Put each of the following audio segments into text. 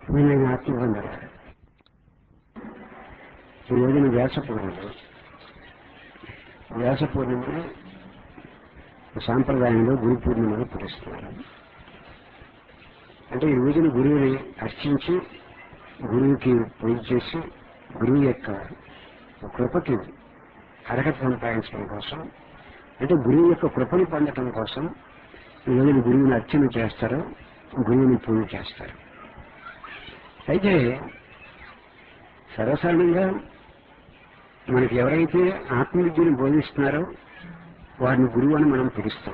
నేను ఆత్మబంధుడు ఈ రోజున వ్యాస పూర్ణిమ వ్యాస పూర్ణిమని సాంప్రదాయంలో గురు పూర్ణిమని పిలుస్తున్నారు అంటే ఈ రోజున గురువుని అర్చించి గురువుకి పూజ చేసి గురువు యొక్క కృపకి అర్హత సంపాదించడం కోసం అంటే గురువు యొక్క కృపను పొందడం కోసం ఈ రోజున గురువుని అర్చన చేస్తారు గురువుని పూజ చేస్తారు అయితే సర్వసాధారణంగా మనకి ఎవరైతే ఆత్మవిద్యను బోధిస్తున్నారో వారిని గురువు అని మనం పిలుస్తాం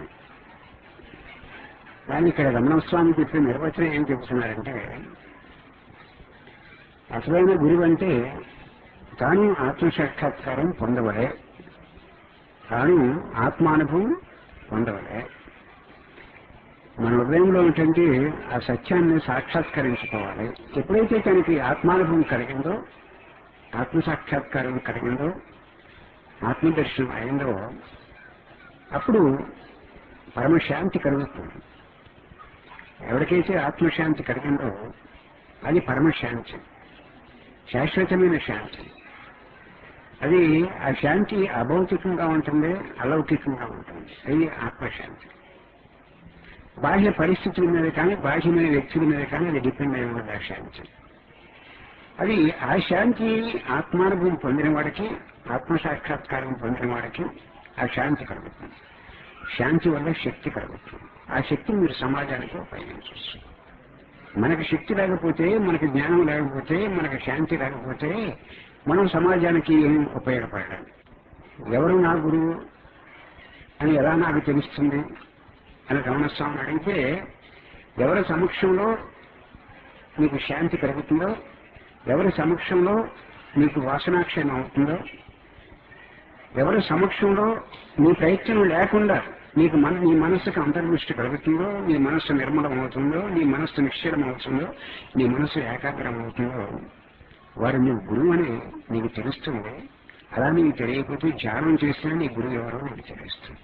కానీ ఇక్కడ రమణ స్వామి చెప్పే నిర్వచనం ఏం చెబుతున్నారంటే అసలైన గురువు అంటే తాను ఆత్మసాక్షాత్కారం పొందవలే తాను ఆత్మానుభవం పొందవలే మన హృదయంలో ఉన్నటువంటి ఆ సత్యాన్ని సాక్షాత్కరించుకోవాలి ఎప్పుడైతే తనకి ఆత్మానుభవం కలిగిందో ఆత్మసాక్షాత్కారం కలిగిందో ఆత్మదర్శనం అయిందో అప్పుడు పరమశాంతి కలుగుతుంది ఎవరికైతే ఆత్మశాంతి కలిగిందో అది పరమశాంతి శాశ్వతమైన శాంతి అది ఆ శాంతి అభౌతికంగా ఉంటుంది అలౌకికంగా ఉంటుంది అది ఆత్మశాంతి బాహ్య పరిస్థితుల మీద కానీ బాహ్యమైన వ్యక్తుల మీద కానీ అది డిపెండ్ అయి ఉన్నది ఆ శాంతి అది ఆ శాంతి ఆత్మానుభవం పొందిన వాడికి ఆత్మసాక్షాత్కారం పొందిన వాడికి ఆ శాంతి కలుగుతుంది శాంతి వల్ల శక్తి కలుగుతుంది ఆ శక్తిని మీరు సమాజానికి ఉపయోగించవచ్చు మనకి శక్తి లేకపోతే మనకి జ్ఞానం లేకపోతే మనకి శాంతి లేకపోతే మనం సమాజానికి ఏం ఉపయోగపడాలి ఎవరు నా గురువు అని ఎలా నాకు తెలుస్తుంది అని రమణస్వామి అడిగితే ఎవరి సమక్షంలో నీకు శాంతి కలుగుతుందో ఎవరి సమక్షంలో నీకు వాసనాక్షయం అవుతుందో ఎవరి సమక్షంలో నీ ప్రయత్నం లేకుండా నీకు మన నీ మనస్సుకు అంతర్దృష్టి కలుగుతుందో నీ మనస్సు నిర్మలం అవుతుందో నీ మనస్సు నిశ్చలం అవుతుందో నీ మనస్సు ఏకాగ్రం అవుతుందో వారు నీ గురువు అని నీకు తెలుస్తుంది అలా నీకు తెలియకపోతే ధ్యానం చేసినా నీ గురువు ఎవరో నీకు తెలుస్తుంది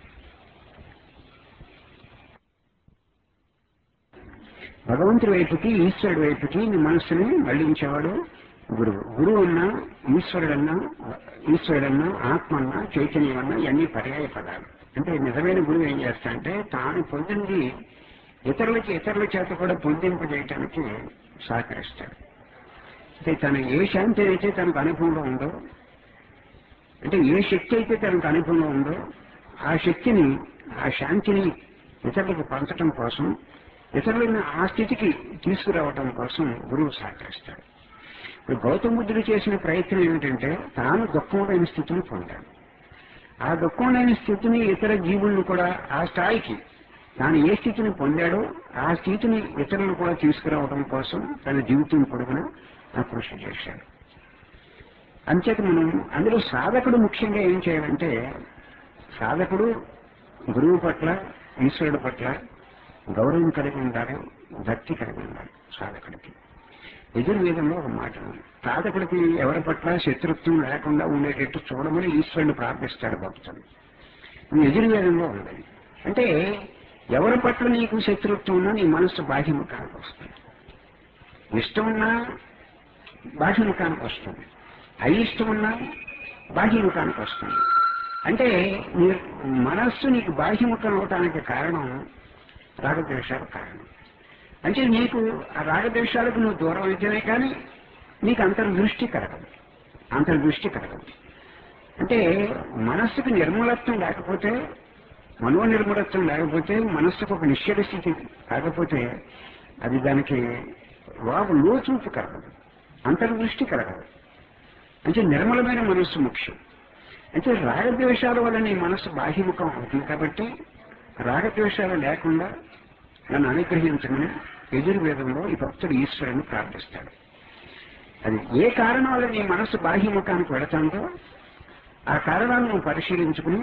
భగవంతుడి వైపుకి ఈశ్వరుడి వైపుకి నీ మనస్సుని మళ్లించేవాడు గురువు గురువు అన్నా ఈశ్వరుడన్నా ఈశ్వరుడన్నా ఆత్మ అన్నా చైతన్యం అన్నా ఇవన్నీ పర్యాయ పదాలు అంటే నిజమైన గురువు ఏం చేస్తాడంటే తాను పొందింది ఇతరులకి ఇతరుల చేత కూడా పొందింపజేయటానికి సహకరిస్తాడు అంటే తన ఏ శాంతి అయితే తనకు అనుభవంలో ఉందో అంటే ఏ శక్తి అయితే తనకు అనుభవంలో ఉందో ఆ శక్తిని ఆ శాంతిని ఇతరులకు పంచటం కోసం ఇతరులను ఆ స్థితికి తీసుకురావటం కోసం గురువు సహకరిస్తాడు ఇప్పుడు గౌతమ బుద్ధుడు చేసిన ప్రయత్నం ఏమిటంటే తాను దుఃఖంలోని స్థితిని పొందాడు ఆ దుఃఖంలోని స్థితిని ఇతర జీవులను కూడా ఆ స్థాయికి తాను ఏ స్థితిని పొందాడో ఆ స్థితిని ఇతరులను కూడా తీసుకురావడం కోసం తన జీవితం పొడుగున ఆ కృషి చేశాడు అంచేత మనం అందులో సాధకుడు ముఖ్యంగా ఏం చేయాలంటే సాధకుడు గురువు పట్ల ఈశ్వరుడు పట్ల గౌరవం కలిగి ఉండాలి భక్తి కలిగి ఉండాలి సాధకుడికి యజుర్వేదంలో ఒక మాట ఉంది సాధకుడికి ఎవరి పట్ల శత్రుత్వం లేకుండా ఉండేటట్టు చూడమని ఈశ్వరుని ప్రార్థిస్తాడు భక్తుడు ఇది యజుర్వేదంలో ఉంది అంటే ఎవరి పట్ల నీకు శత్రుత్వం ఉన్నా నీ మనస్సు బాహ్యముఖానికి వస్తుంది ఇష్టం ఉన్నా బాహ్యముఖానికి వస్తుంది అయిష్టం ఉన్నా బాహ్యముఖానికి వస్తుంది అంటే నీ మనస్సు నీకు బాహ్యముఖం అవటానికి కారణం రాగద్వేషాలు కారణం అంటే నీకు ఆ రాగద్వేషాలకు నువ్వు దూరం అయితేనే కానీ నీకు అంతర్దృష్టి కలగదు అంతర్దృష్టి కలగదు అంటే మనస్సుకు నిర్మలత్వం లేకపోతే మనో నిర్మలత్వం లేకపోతే మనస్సుకు ఒక నిశ్చల స్థితి కాకపోతే అది దానికి వాగు లోచూపు కలగదు అంతర్దృష్టి కలగదు అంటే నిర్మలమైన మనస్సు ముఖ్యం అంటే రాగద్వేషాల వల్ల నీ మనస్సు బాహ్యముఖం అవుతుంది కాబట్టి రాగద్వేషాలు లేకుండా నన్ను అనుగ్రహించమని యజుర్వేదంలో ఈ భక్తుడు ఈశ్వరుని ప్రార్థిస్తాడు అది ఏ కారణం వల్ల నీ మనస్సు బాహ్యముఖానికి వెళతాందో ఆ కారణాలను నువ్వు పరిశీలించుకుని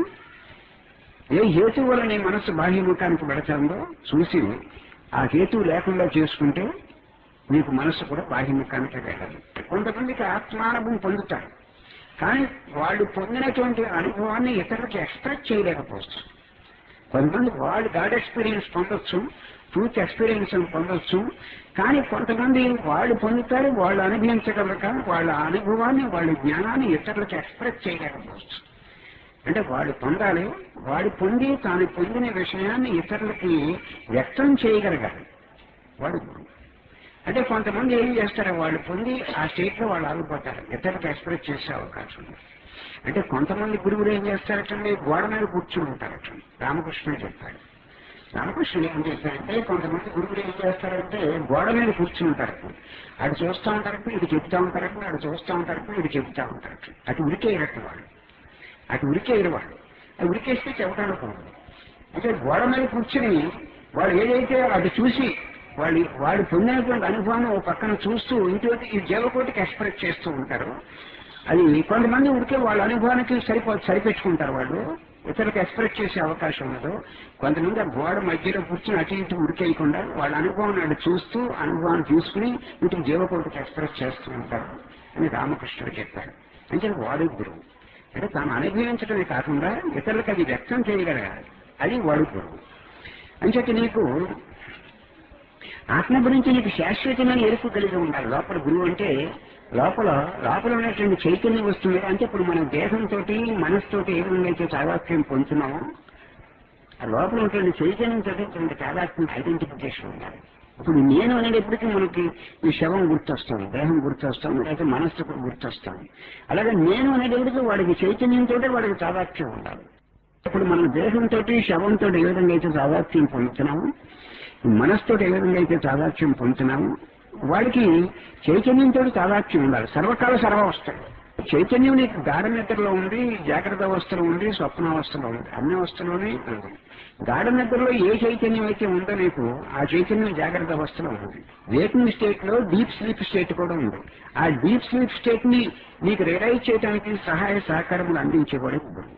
ఏ హేతు వల్ల నీ మనస్సు బాహ్యముఖానికి వెళతాందో చూసి ఆ హేతువు లేకుండా చేసుకుంటే నీకు మనస్సు కూడా బాహ్యముఖానికి వెళ్ళాలి కొంతమందికి ఆత్మానుభవం పొందుతారు కానీ వాళ్ళు పొందినటువంటి అనుభవాన్ని ఇతరులకు ఎక్స్ప్రెస్ చేయలేకపోవచ్చు కొంతమంది వాళ్ళు గాడ్ ఎక్స్పీరియన్స్ పొందొచ్చు ట్రూత్ ఎక్స్పీరియన్స్ పొందొచ్చు కానీ కొంతమంది వాళ్ళు పొందుతారు వాళ్ళు అనుభవించగలక వాళ్ళ అనుభవాన్ని వాళ్ళ జ్ఞానాన్ని ఇతరులకు ఎక్స్ప్రెస్ చేయలేకపోవచ్చు అంటే వాడు పొందాలి వాడు పొంది తాను పొందిన విషయాన్ని ఇతరులకి వ్యక్తం చేయగలగాలి వాడు గురువు. అంటే కొంతమంది ఏం చేస్తారు వాళ్ళు పొంది ఆ స్టేట్ లో వాళ్ళు ఆగిపోతారు ఇతరులకు ఎక్స్ప్రెస్ చేసే అవకాశం ఉంది అంటే కొంతమంది గురువులు ఏం చేస్తారటండి గోడ మీద కూర్చుని ఉంటారట రామకృష్ణ చెప్పాడు రామకృష్ణుడు ఏం చేస్తారంటే కొంతమంది గురువులు ఏం చేస్తారంటే గోడ మీద కూర్చుని ఉంటారు అటు చూస్తూ ఉంటారు ఇటు చెప్తా ఉంటారు అటు చూస్తూ ఉంటారు ఇటు చెప్తా ఉంటారు అటు ఉరికే రకం వాళ్ళు అటు ఉరికేయరు వాళ్ళు అది ఉరికేస్తే చెప్పడానికి ఉండదు అంటే గోడ మీద కూర్చుని వాళ్ళు ఏదైతే అది చూసి వాళ్ళు వాళ్ళు పొందినటువంటి అనుభవాన్ని ఓ పక్కన చూస్తూ ఇంకోటి ఈ జీవకోటికి ఎక్స్ప్రెస్ చేస్తూ ఉంటారు అది కొంతమంది ఉడికే వాళ్ళ అనుభవానికి సరిపో సరిపెట్టుకుంటారు వాళ్ళు ఇతరులకు ఎక్స్ప్రెస్ చేసే అవకాశం ఉండదు కొంతమంది ఆ గోడ మధ్యలో కూర్చుని అటు ఇటు ఉడికేయకుండా వాళ్ళ అనుభవాన్ని అటు చూస్తూ అనుభవాన్ని చూసుకుని ఇటు జీవకోటికి ఎక్స్ప్రెస్ చేస్తూ ఉంటారు అని రామకృష్ణుడు చెప్పాడు అంటే వాడు గురువు అంటే తాను అనుభవించడమే కాకుండా ఇతరులకు అది వ్యక్తం చేయగలగాలి అది వాడు గురువు అంచేత నీకు ఆత్మ గురించి నీకు శాశ్వతమైన ఎరుపు కలిగి ఉండాలి లోపల గురువు అంటే లోపల లోపల ఉన్నటువంటి చైతన్యం వస్తుంది అంటే ఇప్పుడు మన దేహంతో మనసుతోటి ఏ విధంగా అయితే చావాక్యం పొందుతున్నామో ఆ లోపల ఉన్నటువంటి చైతన్యంతో ఇటువంటి చావాక్యం ఐడెంటిఫికేషన్ ఉండాలి ఇప్పుడు నేను అనేటప్పటికీ మనకి ఈ శవం గుర్తొస్తాం దేహం గుర్తొస్తాం లేకపోతే మనస్సు కూడా గుర్తొస్తాం అలాగే నేను అనేటప్పటికీ వాడికి చైతన్యంతో వాడికి చావాక్యం ఉండాలి ఇప్పుడు మన దేహంతో శవంతో ఏ విధంగా అయితే చావాక్యం పొందుతున్నామో మనసుతో ఏ విధంగా అయితే చాదాక్ష్యం పొందుతున్నాము వాడికి చైతన్యంతో చాదాక్ష్యం ఉండాలి సర్వకాల సర్వావస్థలు చైతన్యం నీకు గాఢ నిద్రలో ఉంది జాగ్రత్త అవస్థలో ఉంది స్వప్నావస్థలో ఉంది అన్ని అవస్థలోనే ఉంది గాఢ నిద్రలో ఏ చైతన్యం అయితే ఉందో నీకు ఆ చైతన్యం జాగ్రత్త అవస్థలో ఉంది వేకింగ్ స్టేట్ లో డీప్ స్లీప్ స్టేట్ కూడా ఉంది ఆ డీప్ స్లీప్ స్టేట్ ని నీకు రియలైజ్ చేయడానికి సహాయ సహకారములు అందించేవాడు గురువు.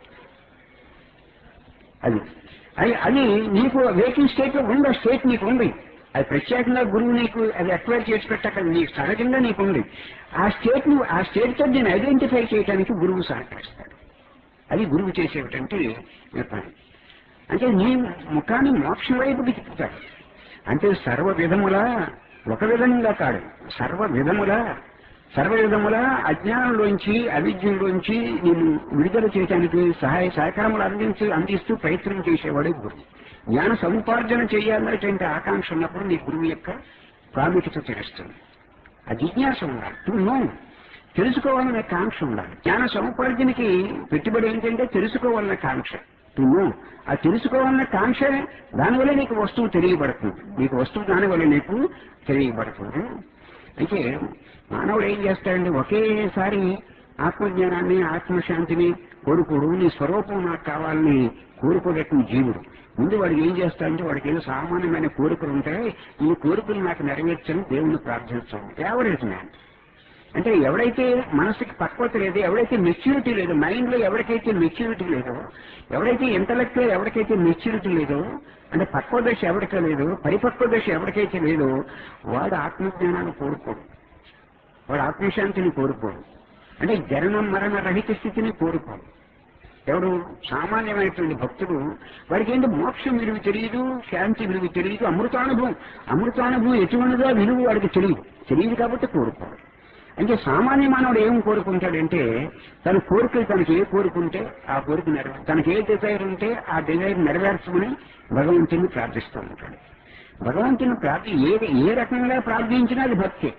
అది అది అది నీకు వేకింగ్ స్టేట్ లో ఉంది ఆ స్టేట్ నీకు ఉంది అది ప్రత్యేకంగా గురువు నీకు అది అక్వైర్ చేసి పెట్టక నీకు సహజంగా నీకు ఉంది ఆ స్టేట్ ను ఆ స్టేట్ తో నేను ఐడెంటిఫై చేయడానికి గురువు సహకరిస్తాడు అది గురువు చేసేటువంటి పని అంటే నీ ముఖాన్ని మోక్షం వైపుకి తిప్పుతాడు అంటే సర్వ విధముల ఒక విధంగా కాడు సర్వ విధముల సర్వ విధముల అజ్ఞానంలోంచి అవిద్యంలోంచి నేను విడుదల చేయడానికి సహాయ సహకారములు అందించి అందిస్తూ ప్రయత్నం చేసేవాడే గురువు జ్ఞాన సముపార్జన చేయాలనేటువంటి ఆకాంక్ష ఉన్నప్పుడు నీ గురువు యొక్క ప్రాముఖ్యత తెలుస్తుంది ఆ జిజ్ఞాస ఉండాలి టు నో తెలుసుకోవాలనే కాంక్ష ఉండాలి జ్ఞాన సముపార్జనకి పెట్టుబడి ఏంటంటే తెలుసుకోవాలనే కాంక్ష టు నో ఆ తెలుసుకోవాలన్న కాంక్ష దానివల్ల నీకు వస్తువు తెలియబడుతుంది నీకు వస్తువు దానివల్ల నీకు తెలియబడుతుంది అయితే మానవుడు ఏం చేస్తాడంటే ఒకేసారి ఆత్మజ్ఞానాన్ని ఆత్మశాంతిని కోరుకోడు నీ స్వరూపం నాకు కావాలని కోరుకోలేని జీవుడు ముందు వాడికి ఏం చేస్తాడంటే వాడికి ఏదో సామాన్యమైన కోరికలు ఉంటాయి ఈ కోరికలు నాకు నెరవేర్చని దేవుణ్ణి ప్రార్థించాం యావరేజ్ మ్యాన్ అంటే ఎవడైతే మనసుకి పక్వత లేదు ఎవడైతే మెచ్యూరిటీ లేదు మైండ్ లో ఎవరికైతే మెచ్యూరిటీ లేదో ఎవడైతే ఇంటలెక్ట్ లో ఎవరికైతే మెచ్యూరిటీ లేదో అంటే పక్వ దశ ఎవరికీ లేదు పరిపక్వ దశ ఎవరికైతే లేదో వాడు ఆత్మజ్ఞానాన్ని కోరుకోడు వాడు ఆత్మశాంతిని కోరుకోడు అంటే జనన మరణ రహిత స్థితిని కోరుకోడు ఎవడు సామాన్యమైనటువంటి భక్తుడు వాడికి ఏంటి మోక్షం విలువ తెలియదు శాంతి విలువ తెలియదు అమృతానుభవం అమృతానుభవం ఎటువంటిదో విలువ వాడికి తెలియదు తెలియదు కాబట్టి కోరుకోడు అంటే సామాన్య మానవుడు ఏం కోరుకుంటాడంటే తన కోరికలు తనకి ఏ కోరుకుంటే ఆ కోరిక నెరవేరు తనకి ఏ డిజైర్ ఉంటే ఆ డిజైర్ నెరవేర్చమని భగవంతుని ప్రార్థిస్తూ ఉంటాడు భగవంతుని ప్రార్థి ఏ ఏ రకంగా ప్రార్థించినా అది భక్తి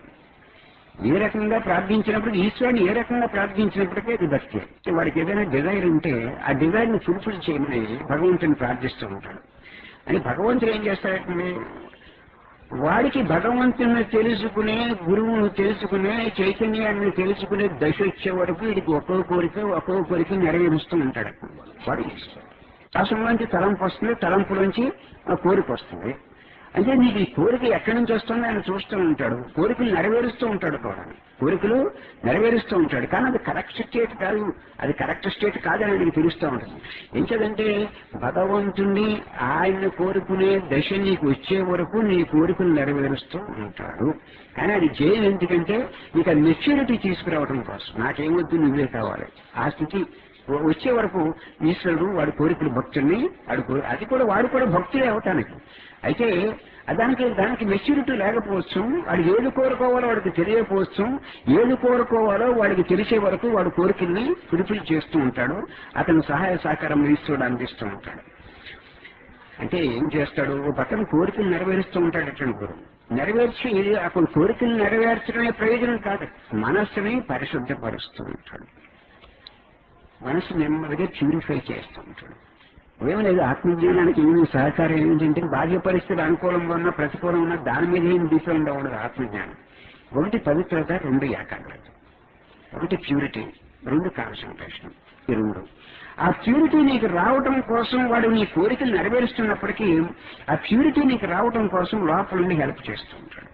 ఏ రకంగా ప్రార్థించినప్పుడు ఈశ్వరుని ఏ రకంగా ప్రార్థించినప్పటికీ అది భక్తి వాడికి ఏదైనా డిజైర్ ఉంటే ఆ డిజైర్ ని ఫుల్ఫిల్ చేయమని భగవంతుని ప్రార్థిస్తూ ఉంటాడు అని భగవంతుడు ఏం చేస్తాడంటే వాడికి భగవంతుని తెలుసుకునే గురువును తెలుసుకునే చైతన్యాన్ని తెలుసుకునే దశ వచ్చే వరకు వీడికి ఒక్కో కోరిక ఒక్కో కోరిక నెరవేరుస్తూ ఉంటాడు వాడు శాసనంలోంచి తలంపు వస్తుంది తలంపులోంచి ఆ కోరిక వస్తుంది అంటే నీకు ఈ కోరిక ఎక్కడి నుంచి వస్తుందో ఆయన చూస్తూ ఉంటాడు కోరికలు నెరవేరుస్తూ ఉంటాడు కూడా కోరికలు నెరవేరుస్తూ ఉంటాడు కానీ అది కరెక్ట్ స్టేట్ కాదు అది కరెక్ట్ స్టేట్ కాదని ఆయనకి తెలుస్తూ ఉంటుంది ఎంచదంటే భగవంతుణ్ణి ఆయన కోరుకునే దశ నీకు వచ్చే వరకు నీ కోరికలు నెరవేరుస్తూ ఉంటాడు కానీ అది చేయదు ఎందుకంటే నీకు ఆ మెచ్యూరిటీ తీసుకురావడం కోసం నాకేమొద్దు నువ్వే కావాలి ఆ స్థితి వ- వచ్చే వరకు ఈశ్వరుడు వాడి కోరికలు భక్తుల్ని వాడి కో- అది కూడా వాడు కూడా భక్తులే అవటానికి అయితే దానికి దానికి మెచ్యూరిటీ లేకపోవచ్చు వాడు ఏది కోరుకోవాలో వాడికి తెలియకపోవచ్చు ఏది కోరుకోవాలో వాడికి తెలిసే వరకు వాడు కోరికల్ని ఫుల్ఫిల్ చేస్తూ ఉంటాడు అతను సహాయ సహకారం ఈశ్వరుడు అందిస్తూ ఉంటాడు అంటే ఏం చేస్తాడు ఓ పక్కన కోరికలు నెరవేరుస్తూ ఉంటాడు అటువంటి గురువు నెరవేర్చి అప్పుడు కోరికలు నెరవేర్చడమే ప్రయోజనం కాదు మనస్సుని పరిశుద్ధపరుస్తూ ఉంటాడు మనసు నెమ్మదిగా ప్యూరిఫై చేస్తూ ఉంటాడు ఏం లేదు ఆత్మజ్ఞానానికి ఏమి సహకారం ఏంటంటే బాహ్య పరిస్థితులు అనుకూలంగా ఉన్న ప్రతికూలంగా ఉన్న దాని మీద ఏం డిపెండ్ అవ్వదు ఆత్మజ్ఞానం ఒకటి పవిత్రత రెండు ఏకాగ్రత ఒకటి ప్యూరిటీ రెండు కాన్సన్ట్రేషన్ ఈ రెండు ఆ ప్యూరిటీ నీకు రావటం కోసం వాడు నీ కోరికలు నెరవేరుస్తున్నప్పటికీ ఆ ప్యూరిటీ నీకు రావటం కోసం లోపల నుండి హెల్ప్ చేస్తూ ఉంటాడు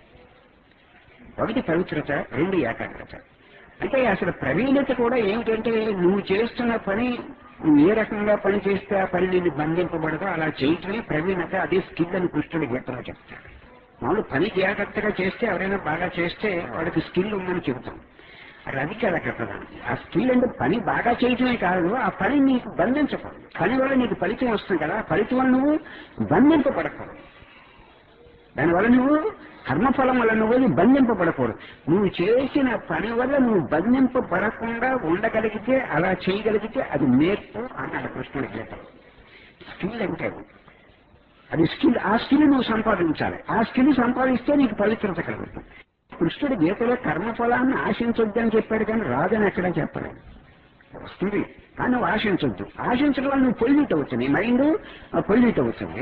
ఒకటి పవిత్రత రెండు ఏకాగ్రత అంటే అసలు ప్రవీణత కూడా ఏమిటంటే నువ్వు చేస్తున్న పని నువ్వు ఏ రకంగా పని చేస్తే ఆ పని నిన్ను బంధింపబడదో అలా చేయటమే ప్రవీణత అదే స్కిల్ అని కృష్ణుడు గీతలో చెప్తాడు మామూలు పని జాగ్రత్తగా చేస్తే ఎవరైనా బాగా చేస్తే వాడికి స్కిల్ ఉందని చెబుతాం అది అది కాదు అక్కడ ప్రధానం ఆ స్కిల్ అంటే పని బాగా చేయటమే కాదు ఆ పని నీకు బంధించకూడదు పని వల్ల నీకు ఫలితం వస్తుంది కదా ఆ ఫలితం వల్ల నువ్వు బంధింపబడకూడదు దానివల్ల నువ్వు కర్మఫలం వల్ల నువ్వు బంధింపబడకూడదు నువ్వు చేసిన పని వల్ల నువ్వు బంధింపబడకుండా ఉండగలిగితే అలా చేయగలిగితే అది నేర్పు అన్నాడు కృష్ణుడి గీతలో స్కిల్ అంటే అది. అది స్కిల్ ఆ స్కిల్ నువ్వు సంపాదించాలి ఆ స్కిల్ సంపాదిస్తే నీకు పవిత్రత కలుగుతుంది కృష్ణుడి గీతలో కర్మఫలాన్ని ఆశించొద్దని చెప్పాడు కానీ రాదని ఎక్కడా చెప్పలేదు వస్తుంది కానీ నువ్వు ఆశించొద్దు ఆశించడం వల్ల నువ్వు పొల్యూట్ అవుతుంది నీ మైండ్ పొల్యూట్ అవుతుంది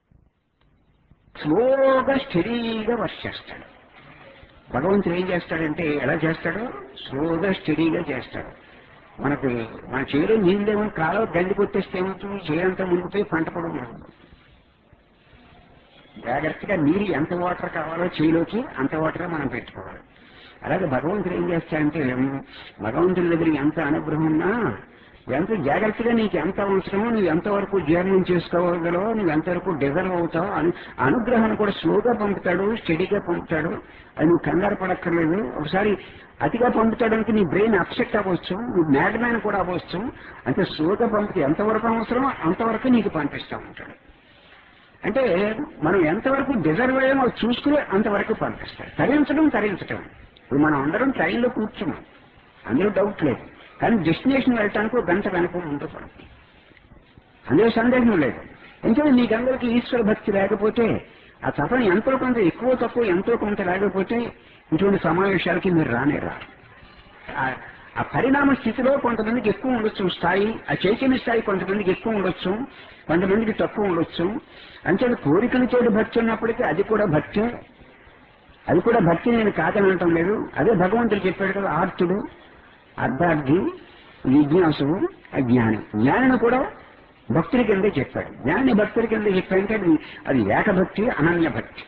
స్లోగా స్టడీగా వర్క్ చేస్తాడు భగవంతుడు ఏం చేస్తాడంటే ఎలా చేస్తాడు స్లోగా స్టడీగా చేస్తాడు మనకు మన చేలో నీళ్ళేమో కాలో గండి కొట్టేస్తే ఏమవుతుంది చేయంతా మునిగిపోయి పంట కూడా మునుగుతుంది జాగ్రత్తగా నీరు ఎంత వాటర్ కావాలో చేలోకి అంత వాటర్ మనం పెట్టుకోవాలి అలాగే భగవంతుడు ఏం చేస్తాడంటే భగవంతుడి దగ్గర ఎంత అనుగ్రహం ఉన్నా ఎంత జాగ్రత్తగా నీకు ఎంత అవసరమో నువ్వు ఎంతవరకు జీర్ణం చేసుకోగలవో నువ్వు ఎంతవరకు డిజర్వ్ అవుతావో అను అనుగ్రహాన్ని కూడా స్లోగా పంపుతాడు స్టడీగా పంపుతాడు అది నువ్వు కంగారు పడక్కర్లేదు ఒకసారి అతిగా పంపుతాడానికి నీ బ్రెయిన్ అప్సెట్ అవ్వచ్చు నువ్వు మ్యాగ్మైన్ కూడా అవ్వచ్చు అంటే స్లోగా పంపితే ఎంతవరకు అవసరమో అంతవరకు నీకు పంపిస్తూ ఉంటాడు అంటే మనం ఎంతవరకు డిజర్వ్ అయ్యామో అది చూసుకుని అంతవరకు పంపిస్తాడు తరించడం తరించడం ఇప్పుడు మనం అందరం ట్రైన్లో కూర్చున్నాం అందులో డౌట్ లేదు కానీ డెస్టినేషన్ వెళ్ళటానికి ఒక గంట వెనక ఉంటుంది మనకి అందులో సందేహం లేదు ఎందుకంటే మీకందరికీ ఈశ్వర భక్తి లేకపోతే ఆ తపన ఎంతో కొంత ఎక్కువ తక్కువ ఎంతో కొంత లేకపోతే ఇటువంటి సమావేశాలకి మీరు రానే రారు ఆ- ఆ పరిణామ స్థితిలో కొంతమందికి ఎక్కువ ఉండొచ్చు స్థాయి ఆ చైతన్య స్థాయి కొంతమందికి ఎక్కువ ఉండొచ్చు కొంతమందికి తక్కువ ఉండొచ్చు అంటే కోరికలతో భక్తి ఉన్నప్పటికీ అది కూడా భక్తి అది కూడా భక్తి నేను కాదని అనటం లేదు అదే భగవంతుడు చెప్పాడు కదా ఆర్తుడు అర్ధార్థి జిజ్ఞాసుడు అజ్ఞాని జ్ఞానిని కూడా భక్తుడి కిందే చెప్పాడు జ్ఞాని భక్తుడి కింద చెప్పాడంటే అది అది ఏకభక్తి అనన్య భక్తి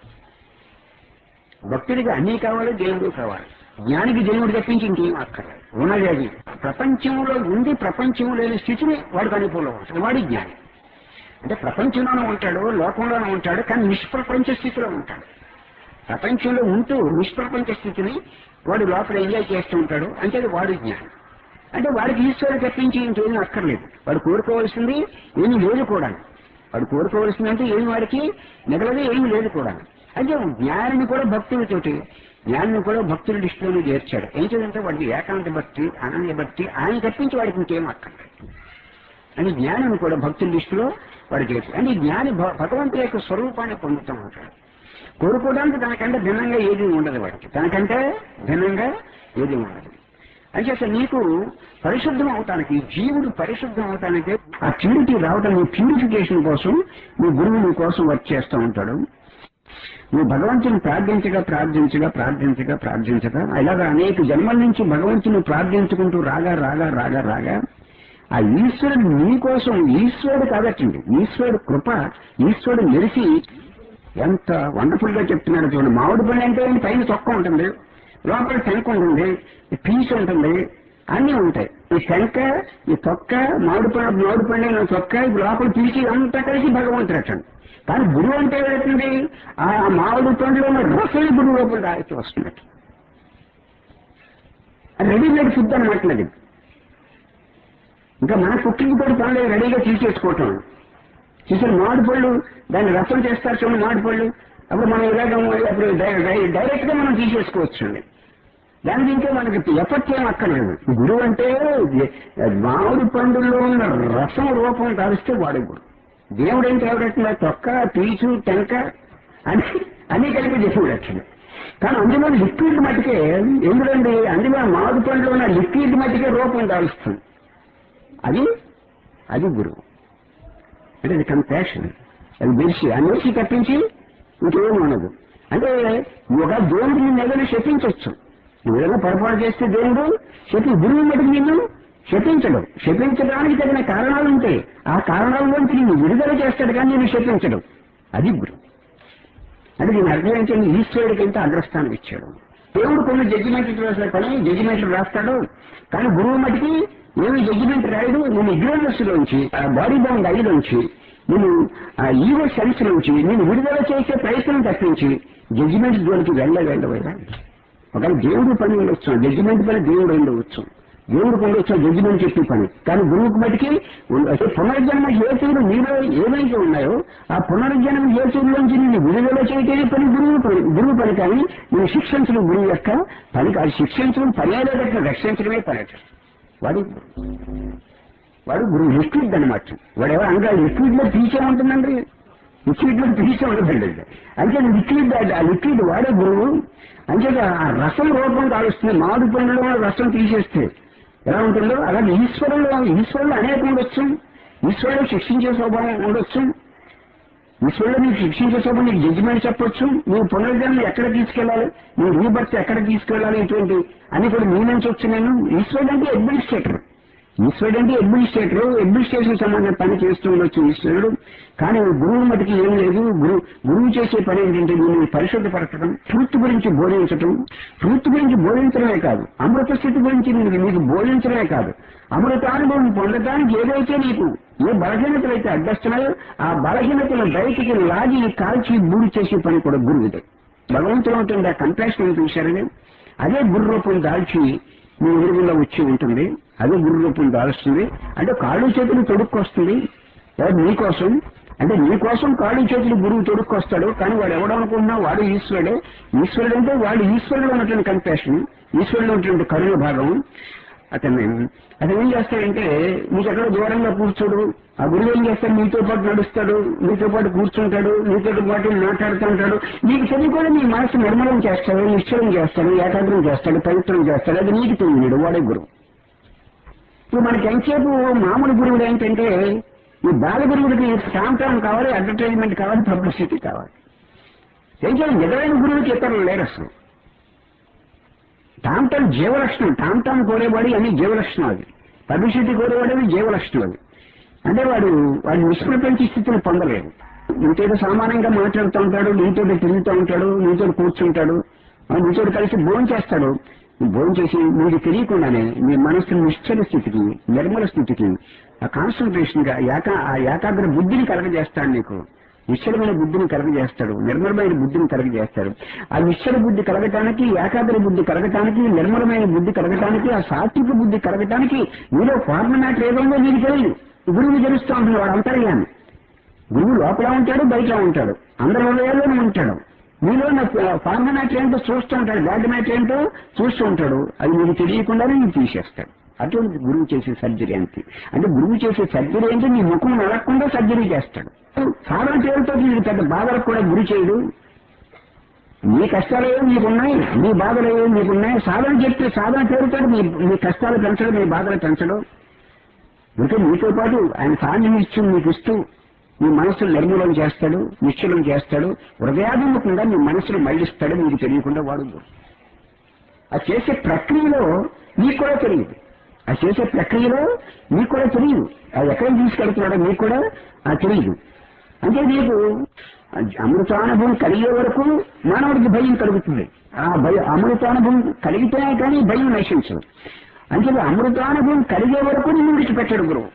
భక్తుడికి అన్నీ కావాలి దేవుడు కావాలి జ్ఞానికి దేవుడు తప్పించి ఇంకేం అక్కర్లేదు ఉన్నది అది ప్రపంచంలో ఉండి ప్రపంచం లేని స్థితిని వాడికి అనుకూలం ఉంటుంది వాడి జ్ఞాని అంటే ప్రపంచంలోనే ఉంటాడు లోకంలోనే ఉంటాడు కానీ నిష్ప్రపంచ స్థితిలో ఉంటాడు ప్రపంచంలో ఉంటూ నిష్ప్రపంచ స్థితిని వాడు లోపల ఎంజాయ్ చేస్తూ ఉంటాడు అంటే అది వాడు జ్ఞానం అంటే వాడికి ఈశ్వరుడు తప్పించి ఇంకేమీ అక్కర్లేదు వాడు కోరుకోవాల్సింది ఏమీ లేదు కూడా వాడు కోరుకోవాల్సింది అంటే ఏమి వాడికి మిగలది ఏమీ లేదు కూడా అంటే జ్ఞానిని కూడా భక్తులతోటి జ్ఞానిని కూడా భక్తుల దృష్టిలోనే చేర్చాడు ఏం చేయాలంటే వాడికి ఏకాంత భక్తి అనన్య భక్తి ఆయన తప్పించి వాడికి ఇంకేం అక్కర్లేదు అని జ్ఞానం కూడా భక్తుల దృష్టిలో వాడు చేర్చాడు అంటే ఈ జ్ఞాని భ- భగవంతుడి యొక్క స్వరూపాన్ని పొందుతూ ఉంటాడు కోరుకోవడానికి తనకంటే భిన్నంగా ఏది ఉండదు వాడికి తనకంటే భిన్నంగా ఏది ఉండదు అంచేత నీకు పరిశుద్ధం అవటానికి జీవుడు పరిశుద్ధం అవటానికి ఆ ప్యూరిటీ రావడానికి ప్యూరిఫికేషన్ కోసం నీ గురువు నీ కోసం వర్క్ చేస్తూ ఉంటాడు నువ్వు భగవంతుని ప్రార్థించగా ప్రార్థించగా ప్రార్థించగా ప్రార్థించగా ఇలాగా అనేక జన్మల నుంచి భగవంతుని ప్రార్థించుకుంటూ రాగా రాగా రాగా రాగా ఆ ఈశ్వరుడు నీ కోసం ఈశ్వరుడు కాబట్టండి ఈశ్వరుడు కృప ఈశ్వరుడు మెరిసి ఎంత వండర్ఫుల్ గా చెప్తున్నాడు చూడండి మామిడి పండు అంటే పైన తొక్క ఉంటుంది లోపల టెంక ఉంటుంది ఈ పీస్ ఉంటుంది అన్నీ ఉంటాయి ఈ టెంక ఈ తొక్క మామిడి పండు మామిడి పండు అయిన తొక్క ఈ లోపల పీసి అంతా కలిసి భగవంతుడు అట్టండి కానీ గురువు అంటే ఏంటండి ఆ మామిడి పండులో ఉన్న రసం గురువు లోపల రాసి వస్తున్నట్టు అది రెడీమేడ్ ఫుడ్ అనమాట అది ఇంకా మన కుక్కింగ్ కూడా పనులు రెడీగా తీసేసుకోవటం చూసారు మామిడి పళ్ళు దాన్ని రసం చేస్తారు చూడండి మామిడి పళ్ళు అప్పుడు మనం ఇలాగ అప్పుడు డైరెక్ట్ గా మనం తీసేసుకోవచ్చు అండి దానికి ఇంకా మనకి ఎఫర్ట్ ఏం అక్కర్లేదు గురువు అంటే మామిడి పండుల్లో ఉన్న రసం రూపం కావిస్తే వాడు గురువు దేవుడు ఏంటి ఎవడట్లా తొక్క పీచు టెంక అని అన్ని కలిపి దేవుడు అట్లా కానీ అందులో లిక్విడ్ మట్టుకే ఎందుకండి అందులో మామిడి పండులో ఉన్న లిక్విడ్ మట్టుకే రూపం కాలుస్తుంది అది అది గురువు అంటే అది కంపాషన్ అది మెరిసి ఆ మెరిసి తప్పించి ఇంకేం ఉండదు అంటే ఒక దేవుడికి నిన్ను ఏదైనా శపించవచ్చు నువ్వు ఏదైనా పొరపాటు చేస్తే దేవుడు శపి గురువు మటుకు నిన్ను శపించడు శపించడానికి తగిన కారణాలు ఉంటాయి ఆ కారణాల్లోంచి నిన్ను విడుదల చేస్తాడు కానీ నిన్ను శపించడు అది గురువు అంటే దీని అర్థం ఏంటంటే ఈశ్వరుడికి ఎంత అగ్రస్థానం ఇచ్చాడు దేవుడు కొన్ని జడ్జిమెంట్లు రాసే పని జడ్జిమెంట్లు రాస్తాడు కానీ గురువు మటుకి ఏమి జడ్జిమెంట్ రాయడు నేను ఇగ్నోరెన్స్ లోంచి ఆ బాడీ బౌండ్ ఐలోంచి నేను ఆ ఈగో సెన్స్ నుంచి నేను విడుదల చేసే ప్రయత్నం తప్పించి జడ్జిమెంట్ జోలికి వెళ్ళ వెళ్ళవైనా ఒకవేళ దేవుడు పని ఉండొచ్చు జడ్జిమెంట్ పని దేవుడు ఉండవచ్చు దేవుడికి ఉండొచ్చు జడ్జిమెంట్ చెప్పే పని కానీ గురువుకి బతికి అసలు పునర్జన్మ హేతువులు మీలో ఏవైతే ఉన్నాయో ఆ పునర్జన్మ హేతువుల్లోంచి నేను విడుదల చేయటమే పని గురువు పని గురువు పని కానీ నేను శిక్షించడం గురువు యొక్క పని కాదు శిక్షించడం పని అయ్యేటట్లు రక్షించడమే పని అట. వాడు వాడు గురువు లిక్విడ్ అనమాట వాడు ఎవరు అనగా లిక్విడ్ లో పీచే ఉంటుందండి లిక్విడ్ లో పీచే ఉండదండి అంటే లిక్విడ్ ఆ లిక్విడ్ వాడే గురువు అంచేత ఆ రసం రూపం కాలుస్తుంది మామిడి పండులో రసం తీసేస్తే ఎలా ఉంటుందో అలాగే ఈశ్వరులో ఈశ్వరులు అనేకం ఉండొచ్చు ఈశ్వరుడు శిక్షించే స్వభావం ఉండొచ్చు ఈశ్వరుడు నీకు శిక్షించే స్వభావం నీకు జడ్జిమెంట్ చెప్పొచ్చు నువ్వు పునర్జన్మ ఎక్కడ తీసుకెళ్ళాలి నువ్వు రీబర్త్ ఎక్కడ తీసుకెళ్ళాలి ఇటువంటి అని కూడా మీ నుంచి వచ్చి నేను ఈశ్వరుడు అంటే అడ్మినిస్ట్రేటర్ ఈశ్వరుడు అంటే అడ్మినిస్ట్రేటర్ అడ్మినిస్ట్రేషన్ సంబంధించిన పని చేస్తూ ఉండొచ్చు ఈశ్వరుడు కానీ గురువు మటుకి ఏం లేదు గురువు గురువు చేసే పని ఏంటంటే దీన్ని పరిశుద్ధపరచడం ట్రూత్ గురించి బోధించటం ట్రూత్ గురించి బోధించడమే కాదు అమృత స్థితి గురించి నీకు నీకు బోధించడమే కాదు అమృతానుభవం పొందడానికి ఏదైతే నీకు ఏ బలహీనతలు అయితే అడ్డస్తున్నాయో ఆ బలహీనతను బయటికి లాగి కాల్చి బూడి చేసే పని కూడా గురువుదే భగవంతుడు ఉంటుంది ఆ కంపాషన్ చూశారని అదే గురు రూపం దాల్చి మీ ఎదురుగులో వచ్చి ఉంటుంది అదే గురు రూపం దాల్స్తుంది అంటే కాళ్ళు చేతులు తొడుక్కొస్తుంది ఎవరు నీకోసం అంటే నీకోసం కాళ్ళు చేతులు గురువు తొడుక్కొస్తాడు కానీ వాడు ఎవడు అనుకుంటున్నా వాడు ఈశ్వరుడే ఈశ్వరుడు అంటే వాడు ఈశ్వరుడు ఉన్నటువంటి కంపాషన్ ఈశ్వరుడు ఉన్నటువంటి కరుణ భాగం అతన్ని అతను ఏం చేస్తాడంటే నీకు ఎక్కడ దూరంగా కూర్చోడు ఆ గురువు ఏం చేస్తాడు నీతో పాటు నడుస్తాడు నీతో పాటు కూర్చుంటాడు నీతో పాటు మాట్లాడుతూ ఉంటాడు నీకు తెలియకుండా నీ మనసు నిర్మలం చేస్తాడు నిశ్చయం చేస్తాడు ఏకాగ్రం చేస్తాడు పవిత్రం చేస్తాడు అది నీకు తెలియడు వాడే గురువు ఇప్పుడు మనకి ఎంతసేపు మామూలు గురువుడు ఏంటంటే ఈ బాల గురువుడికి సాంతానం కావాలి అడ్వర్టైజ్మెంట్ కావాలి పబ్లిసిటీ కావాలి ఏం చేయాలి నిజమైన గురువుకి ఇతరులు లేరు అసలు టామ్టామ్ జీవలక్షణం టామ్టామ్ కోరేవాడి అన్ని జీవలక్షణం అది పబ్లిసిటీ కోరేవాడు జీవలక్షణం అది అంటే వాడు వాడు నిష్ప్రపంచ స్థితిని పొందలేడు నీతో సామాన్యంగా మాట్లాడుతూ ఉంటాడు నీతో తిరుగుతూ ఉంటాడు నీతో కూర్చుంటాడు ఆ నీతో కలిసి భోజనం చేస్తాడు భోజనం చేసి మీకు తెలియకుండానే మీ మనస్సు నిశ్చల స్థితికి నిర్మల స్థితికి ఆ కాన్సన్ట్రేషన్ గా ఏకా ఆ ఏకాగ్ర బుద్ధిని కలగజేస్తాడు నీకు నిశ్చలమైన బుద్ధిని కలగజేస్తాడు నిర్మలమైన బుద్ధిని కలగజేస్తాడు ఆ నిశ్చల బుద్ధి కలగటానికి ఏకాగ్ర బుద్ధి కలగటానికి నిర్మలమైన బుద్ధి కలగటానికి ఆ సాత్విక బుద్ధి కలగటానికి మీలో ఫార్మనాట్ ఏదో మీకు తెలియదు గురువు తెలుస్తూ ఉంటుంది వాడు అంతర్యాన్ని గురువు లోపల ఉంటాడు బయట ఉంటాడు అందరి హృదయాల్లోనే ఉంటాడు మీలో ఫార్మనాట్ ఏంటో చూస్తూ ఉంటాడు బ్యాడ్ మ్యాట్ ఏంటో చూస్తూ ఉంటాడు అది మీకు తెలియకుండానే నీకు తీసేస్తాడు అటువంటి గురువు చేసే సర్జరీ అంతే అంటే గురువు చేసే సర్జరీ అంటే నీ ముఖం నలగకుండా సర్జరీ చేస్తాడు సాధారణ పేరుతో నీకు పెద్ద బాధలకు కూడా గురి చేయడు మీ కష్టాలు ఏవో మీకున్నాయి మీ బాధలు ఏవో మీకున్నాయి సాధన చెప్తే సాధన పేరుతో మీ మీ కష్టాలు పెంచడం మీ బాధలు పెంచడం ఇంకా మీతో పాటు ఆయన సాన్నిహిత్యం మీకు ఇస్తూ మీ మనసును నిర్మూలన చేస్తాడు నిశ్చలం చేస్తాడు హృదయాభిముఖంగా మీ మనసును మళ్లిస్తాడు మీకు తెలియకుండా వాడు ఆ చేసే ప్రక్రియలో మీకు కూడా తెలియదు ఆ చేసే ప్రక్రియలో మీకు కూడా తెలియదు అది ఎక్కడ తీసుకెళ్తున్నాడో మీకు కూడా ఆ తెలియదు అంటే నీకు అమృతానుభవం కలిగే వరకు మానవుడికి భయం కలుగుతుంది ఆ భయం అమృతానుభవం కలిగితేనే కానీ భయం నశించదు అంటే అమృతానుభవం కలిగే వరకు నిన్ను విడిచిపెట్టాడు గురువు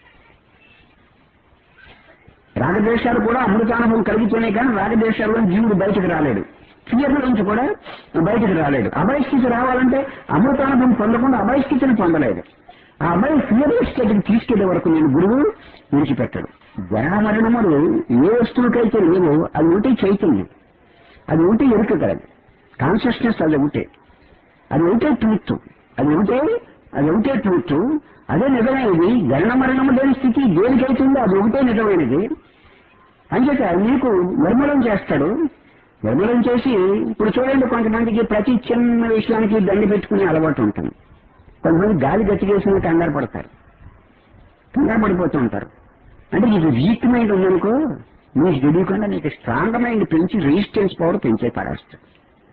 రాగద్వేషాలు కూడా అమృతానుభవం కలిగితేనే కానీ రాగద్వేషాల్లో జీవుడు బయటకు రాలేడు ఫియర్ నుంచి కూడా బయటకు రాలేడు అభయస్థితి రావాలంటే అమృతానుభవం పొందకుండా అభయస్థితిని పొందలేదు ఆ అబ్బాయి ఫియర్లెస్ స్టేట్కి తీసుకెళ్లే వరకు నేను గురువు విడిచిపెట్టాడు జనమరణములు ఏ వస్తువుకైతే లేవో అది ఉంటే చైతన్యం అది ఉంటే ఎరుక కలదు కాన్షియస్నెస్ అది ఒకటే అది ఒకటే ట్రూత్ అది ఒకటే అది ఒకటే ట్రూత్ అదే నిజమైనది జనన మరణము లేని స్థితి దేనికైతుందో అది ఒకటే నిజమైనది అంచేత నీకు నిర్మూలం చేస్తాడు నిర్మూలం చేసి ఇప్పుడు చూడండి కొంతమందికి ప్రతి చిన్న విషయానికి దండి పెట్టుకునే అలవాటు ఉంటుంది కొంతమంది గాలి గట్టిగేసిన కంగారు పడతారు కంగారు పడిపోతూ ఉంటారు అంటే నీకు వీక్ మైండ్ ఉందనుకో నీకు తెలియకుండా నీకు స్ట్రాంగ్ మైండ్ పెంచి రెసిస్టెన్స్ పవర్ పెంచే పడేస్తాడు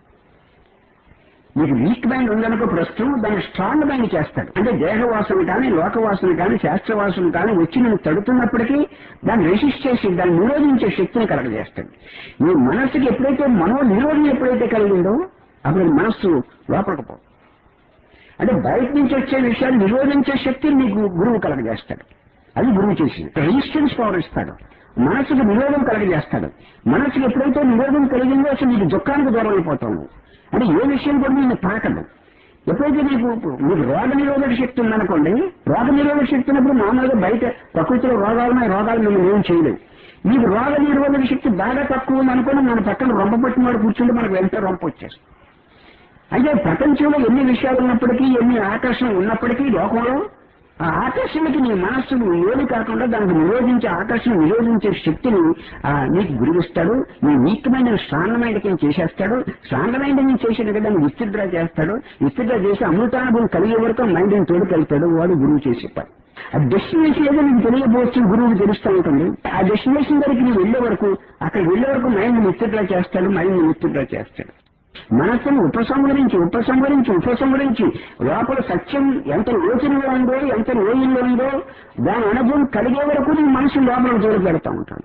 నీకు వీక్ మైండ్ ఉందనుకో ప్రస్తుతం దాన్ని స్ట్రాంగ్ మైండ్ చేస్తాడు అంటే దేహవాసన కానీ లోకవాసన కానీ శాస్త్రవాసన కానీ వచ్చి నువ్వు తడుతున్నప్పటికీ దాన్ని రెసిస్ట్ చేసి దాన్ని నిరోధించే శక్తిని కలగజేస్తాడు నీ మనస్సుకి ఎప్పుడైతే మనో నిరోధం ఎప్పుడైతే కలిగిందో అప్పుడు నీ మనస్సు లోపలికి పో అంటే బయట నుంచి వచ్చే విషయాలు నిరోధించే శక్తిని నీకు గురువు కలగజేస్తాడు అది గురువు చేసింది రెసిస్టెన్స్ పవర్ ఇస్తాడు మనసుకు నిరోధం కలగజేస్తాడు మనసుకు ఎప్పుడైతే నిరోధం కలిగిందో అసలు నీకు దుఃఖానికి దూరం అయిపోతావు అంటే ఏ విషయం కూడా నేను తాకదు ఎప్పుడైతే నీకు మీకు రోగ నిరోధక శక్తి ఉందనుకోండి రోగ నిరోధక శక్తి ఉన్నప్పుడు మామూలుగా బయట ప్రకృతిలో రోగాలు రోగాలు మేము ఏం చేయలేవు మీకు రోగ నిరోధక శక్తి బాగా తక్కువ ఉందనుకోండి మన పక్కన రొంప పట్టిన వాడు కూర్చుంటే మనకు వెంటనే రొంప వచ్చేస్తుంది అయితే ప్రపంచంలో ఎన్ని విషయాలు ఉన్నప్పటికీ ఎన్ని ఆకర్షణ ఉన్నప్పటికీ లోకంలో ఆ ఆకర్షణకి నీ మనస్సును ఏది కాకుండా దానికి నిరోధించే ఆకర్షణ నిరోధించే శక్తిని ఆ నీకు గురిస్తాడు నీ వీక్మైన స్ట్రాంగ్ మైండ్ కింద చేసేస్తాడు స్ట్రాంగ్ మైండ్ ని చేసినట్టు దాన్ని విత్డ్రా చేస్తాడు విత్డ్రా చేసి అమృతానుభవం కలిగే వరకు మైండ్ ని తోడుకెళ్తాడు వాడు గురువు చేసే పని ఆ డెస్టినేషన్ ఏదో నీకు తెలియబోవచ్చు గురువుకి తెలుస్తూ ఉంటుంది ఆ డెస్టినేషన్ దగ్గరికి నువ్వు వెళ్ళే వరకు అక్కడ వెళ్ళే వరకు మైండ్ విత్డ్రా చేస్తాడు మైండ్ ని విత్డ్రా చేస్తాడు మనస్సును ఉపసంహరించి ఉపసంహరించి ఉపసంహరించి లోపల సత్యం ఎంత లోతులో ఉందో ఎంత లోయల్లో ఉందో దాని అనుభవం కలిగే వరకు నీ మనసు లోపల తోడు పెడతా ఉంటాడు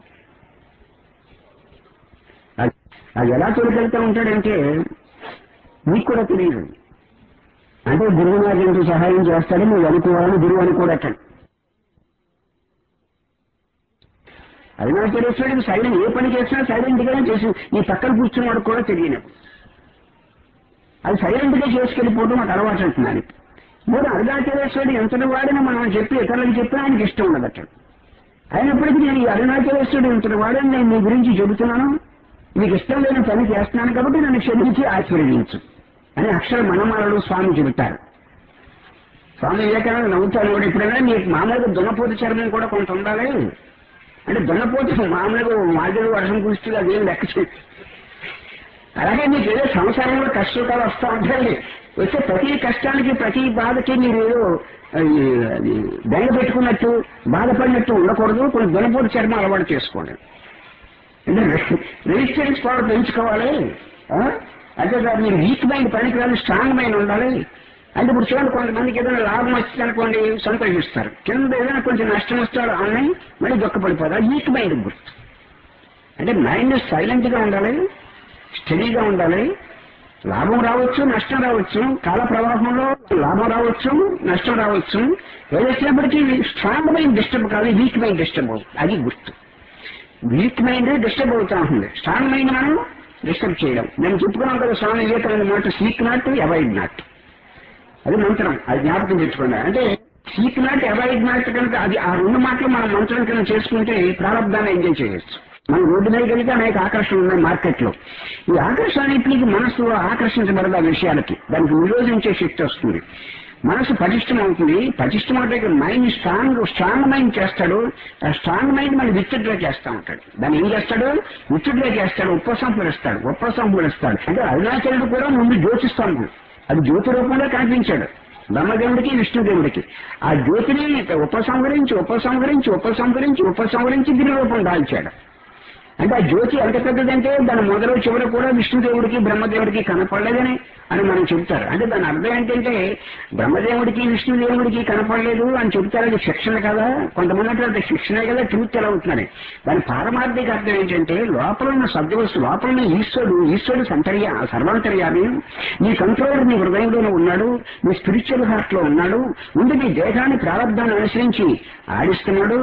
అది- అది ఎలా తోడుకెళ్తా ఉంటాడంటే నీకు కూడా తెలియదు అంటే గురువు నాకు ఎందుకు సహాయం చేస్తాడు నువ్వు అనుకోవాలని గురువు అనుకోడటండి అరుణాచలేశ్వరుడికి సైలెంట్ ఏ పని చేసినా సైలెంట్ గానే చేసి ఈ పక్కన కూర్చున్నవాడు కూడా తెలియను అది సైలెంట్ గా చేసుకెళ్ళిపోవడం నాకు అలవాటు అంటున్నాను మూడు అరుణాచలేశ్వరుడు ఎంతటి వాడిని మనం చెప్పి ఇతరులకు చెప్పినా ఆయనకి ఇష్టం ఉండదట అయినప్పటికీ నేను ఈ అరుణాచలేశ్వరుడు ఇంతటి వాడని నేను మీ గురించి చెబుతున్నాను మీకు ఇష్టం లేని పని చేస్తున్నాను కాబట్టి నన్ను క్షమించి ఆశీర్వదించు అని అక్షర మనమాలడు స్వామి చెబుతారు స్వామి వివేకానంద నవ్వుతారు కూడా ఎప్పుడైనా నీకు మామూలుగా దున్నపోతు చర్మం కూడా కొంత ఉండాలి అంటే దున్నపోతు మామూలుగా మాదిరి వర్షం కురిస్తే అదేం లెక్క చేయదు అలాగే మీకు ఏదో సంసారంలో కష్టాలు వస్తూ ఉంటాయి వచ్చే ప్రతి కష్టానికి ప్రతి బాధకి మీరు ఏదో అది, అది బెంగ పెట్టుకున్నట్టు బాధపడినట్టు ఉండకూడదు కొన్ని దునపోటు చర్మం అలవాటు చేసుకోండి అంటే రెసిస్టెన్స్ పవర్ పెంచుకోవాలి ఆ? అంటే సార్ మీరు వీక్ మైండ్ పనికిరాని స్ట్రాంగ్ మైండ్ ఉండాలి అంటే ఇప్పుడు చూడండి కొంతమందికి ఏదైనా లాభం వచ్చింది అనుకోండి సంతోషిస్తారు కింద ఏదైనా కొంచెం నష్టం వస్తాడు ఆన్లైన్ మళ్ళీ దుఃఖపడిపోతారు వీక్ మైండ్ గుర్తు అంటే మైండ్ సైలెంట్ గా ఉండాలి స్టడీగా ఉండాలి లాభం రావచ్చు నష్టం రావచ్చు కాల ప్రవాహంలో లాభం రావచ్చు నష్టం రావచ్చు ఏది వచ్చినప్పటికీ స్ట్రాంగ్ మైండ్ డిస్టర్బ్ కాదు వీక్ మైండ్ డిస్టర్బ్ అవుతుంది అది గుర్తు వీక్ మైండ్ డిస్టర్బ్ అవుతా ఉంటుంది స్ట్రాంగ్ మైండ్ మనం డిస్టర్బ్ చేయడం నేను చెప్పుకున్నాం కదా స్వామి వివేకానంద మాట సీక్ నాట్ అవాయిడ్ నాట్ అది మంత్రం అది జ్ఞాపకం తెచ్చుకోండి అంటే సీక్ నాట్ అవాయిడ్ నాట్ కనుక అది ఆ రెండు మాటలు మనం మంత్రం కింద చేసుకుంటే ప్రారంభాన్ని ఎంజాయ్ చేయొచ్చు మనం రోడ్డు మీద వెళ్తే అనేక ఆకర్షణలు ఉన్నాయి మార్కెట్ లో ఈ ఆకర్షణలన్నింటికి మనసు ఆకర్షించబడదు ఆ విషయాలకి దానికి నిరోధించే శక్తి వస్తుంది మనసు పటిష్టం అవుతుంది పటిష్టం అంటే మైండ్ స్ట్రాంగ్ స్ట్రాంగ్ మైండ్ చేస్తాడు ఆ స్ట్రాంగ్ మైండ్ మళ్ళీ విత్డ్రా చేస్తా ఉంటాడు దాన్ని ఏం చేస్తాడు విత్డ్రా చేస్తాడు ఉపసంహరిస్తాడు ఉపసంహరిస్తాడు అంటే అరుణాచలుడు కూడా ముందు జ్యోతిస్తాను అది జ్యోతి రూపంలో కనిపించాడు బ్రహ్మదేవుడికి విష్ణుదేవుడికి ఆ జ్యోతిని ఉపసంహరించి ఉపసంహరించి ఉపసంహరించి ఉపసంహరించి గిరి రూపం దాల్చాడు అంటే ఆ జ్యోతి ఎంత పెద్దదంటే దాని మొదలు చివరి కూడా విష్ణుదేవుడికి బ్రహ్మదేవుడికి కనపడలేదని అని మనం చెబుతారు అంటే దాని అర్థం ఏంటంటే బ్రహ్మదేవుడికి విష్ణుదేవుడికి కనపడలేదు అని చెబుతారు అది శిక్షణ కదా కొంతమంది అంటే అది శిక్షణే కదా ట్రూత్ ఎలా అవుతుందని దాని పారమార్థిక అర్థం ఏంటంటే లోపల ఉన్న సద్వస్తు లోపల ఉన్న ఈశ్వరుడు ఈశ్వరుడు సంతర్యా సర్వాంతర్యామి నీ కంట్రోలర్ నీ హృదయంలోనే ఉన్నాడు నీ స్పిరిచువల్ హార్ట్ లో ఉన్నాడు ముందు నీ దేహాన్ని ప్రారంభాన్ని అనుసరించి ఆడిస్తున్నాడు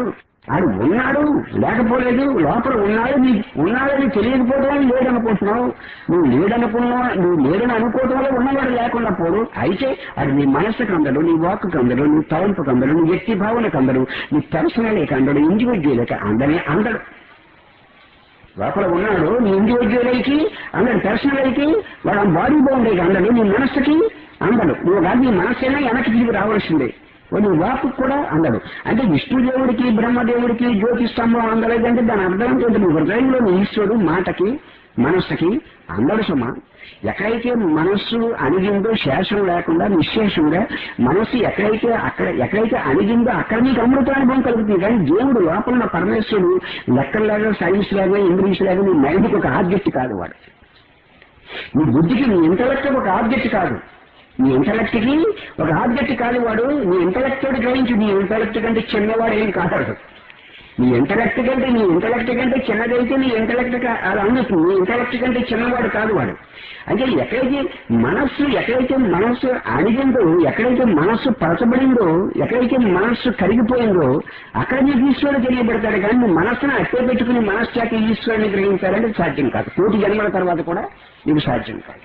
ఆడు ఉన్నాడు లేకపోలేదు లోపల ఉన్నాడు నీ ఉన్నాడని తెలియకపోవడం లేదనుకుంటున్నావు నువ్వు లేదనుకున్నా నువ్వు లేదని అనుకోవడం వల్ల ఉన్నవాడు లేకుండా పోడు అయితే అది నీ మనసుకు అందడు నీ వాక్కు అందడు నీ తలంపుకు అందడు నీ వ్యక్తి భావనకు అందడు నీ పర్సనల్కి అందడు ఇండివిజువల్కి అందనే అందడు లోపల ఉన్నాడు నీ ఇండివిజువల్ అయితే అందడు పర్సనల్ అయితే వాడు బాడీ బౌండరీకి అందడు నీ మనస్సుకి అందడు నువ్వు కాదు నీ మనస్సైనా వెనక్కి తిరిగి రావాల్సిందే నీ వాపు కూడా అందడు అంటే విష్ణుదేవుడికి బ్రహ్మదేవుడికి జ్యోతి స్తంభం అందలేదంటే దాని అర్థం ఏంటంటే నీ హృదయంలో నీ ఈశ్వరుడు మాటకి మనస్సుకి అందడు సుమ ఎక్కడైతే మనస్సు అణిగిందో శేషం లేకుండా నిశ్శేషంగా మనస్సు ఎక్కడైతే అక్కడ ఎక్కడైతే అణిగిందో అక్కడ నీకు అమృతానుభవం కలుగుతుంది కానీ దేవుడు లోపల ఉన్న పరమేశ్వరుడు లెక్కల్లాగా సైన్స్ లాగా ఇంగ్లీష్ లాగా నీ మైండ్కి ఒక ఆబ్జెక్ట్ కాదు వాడు నీ బుద్ధికి నీ ఇంటలెక్ట్ ఒక ఆబ్జెక్ట్ కాదు నీ ఇంటలెక్ట్ కి ఒక ఆబ్జెక్ట్ కాదు వాడు నీ ఇంటలెక్ట్ తోటి గ్రహించు నీ ఇంటలెక్ట్ కంటే చిన్నవాడు ఏం కాదు నీ ఇంటలెక్ట్ కంటే నీ ఇంటలెక్ట్ కంటే చిన్నదైతే నీ ఇంటలెక్ట్ అలా అందుతుంది నీ ఇంటలెక్ట్ కంటే చిన్నవాడు కాదు వాడు అంటే ఎక్కడైతే మనస్సు ఎక్కడైతే మనస్సు అణిగిందో ఎక్కడైతే మనస్సు పరచబడిందో ఎక్కడైతే మనస్సు కరిగిపోయిందో అక్కడ నీకు ఈశ్వరుడు తెలియబడతాడు కానీ నువ్వు మనస్సును అట్టే పెట్టుకుని మనస్సు చేత ఈశ్వరుని గ్రహించాలంటే సాధ్యం కాదు కోటి జన్మల తర్వాత కూడా నీకు సాధ్యం కాదు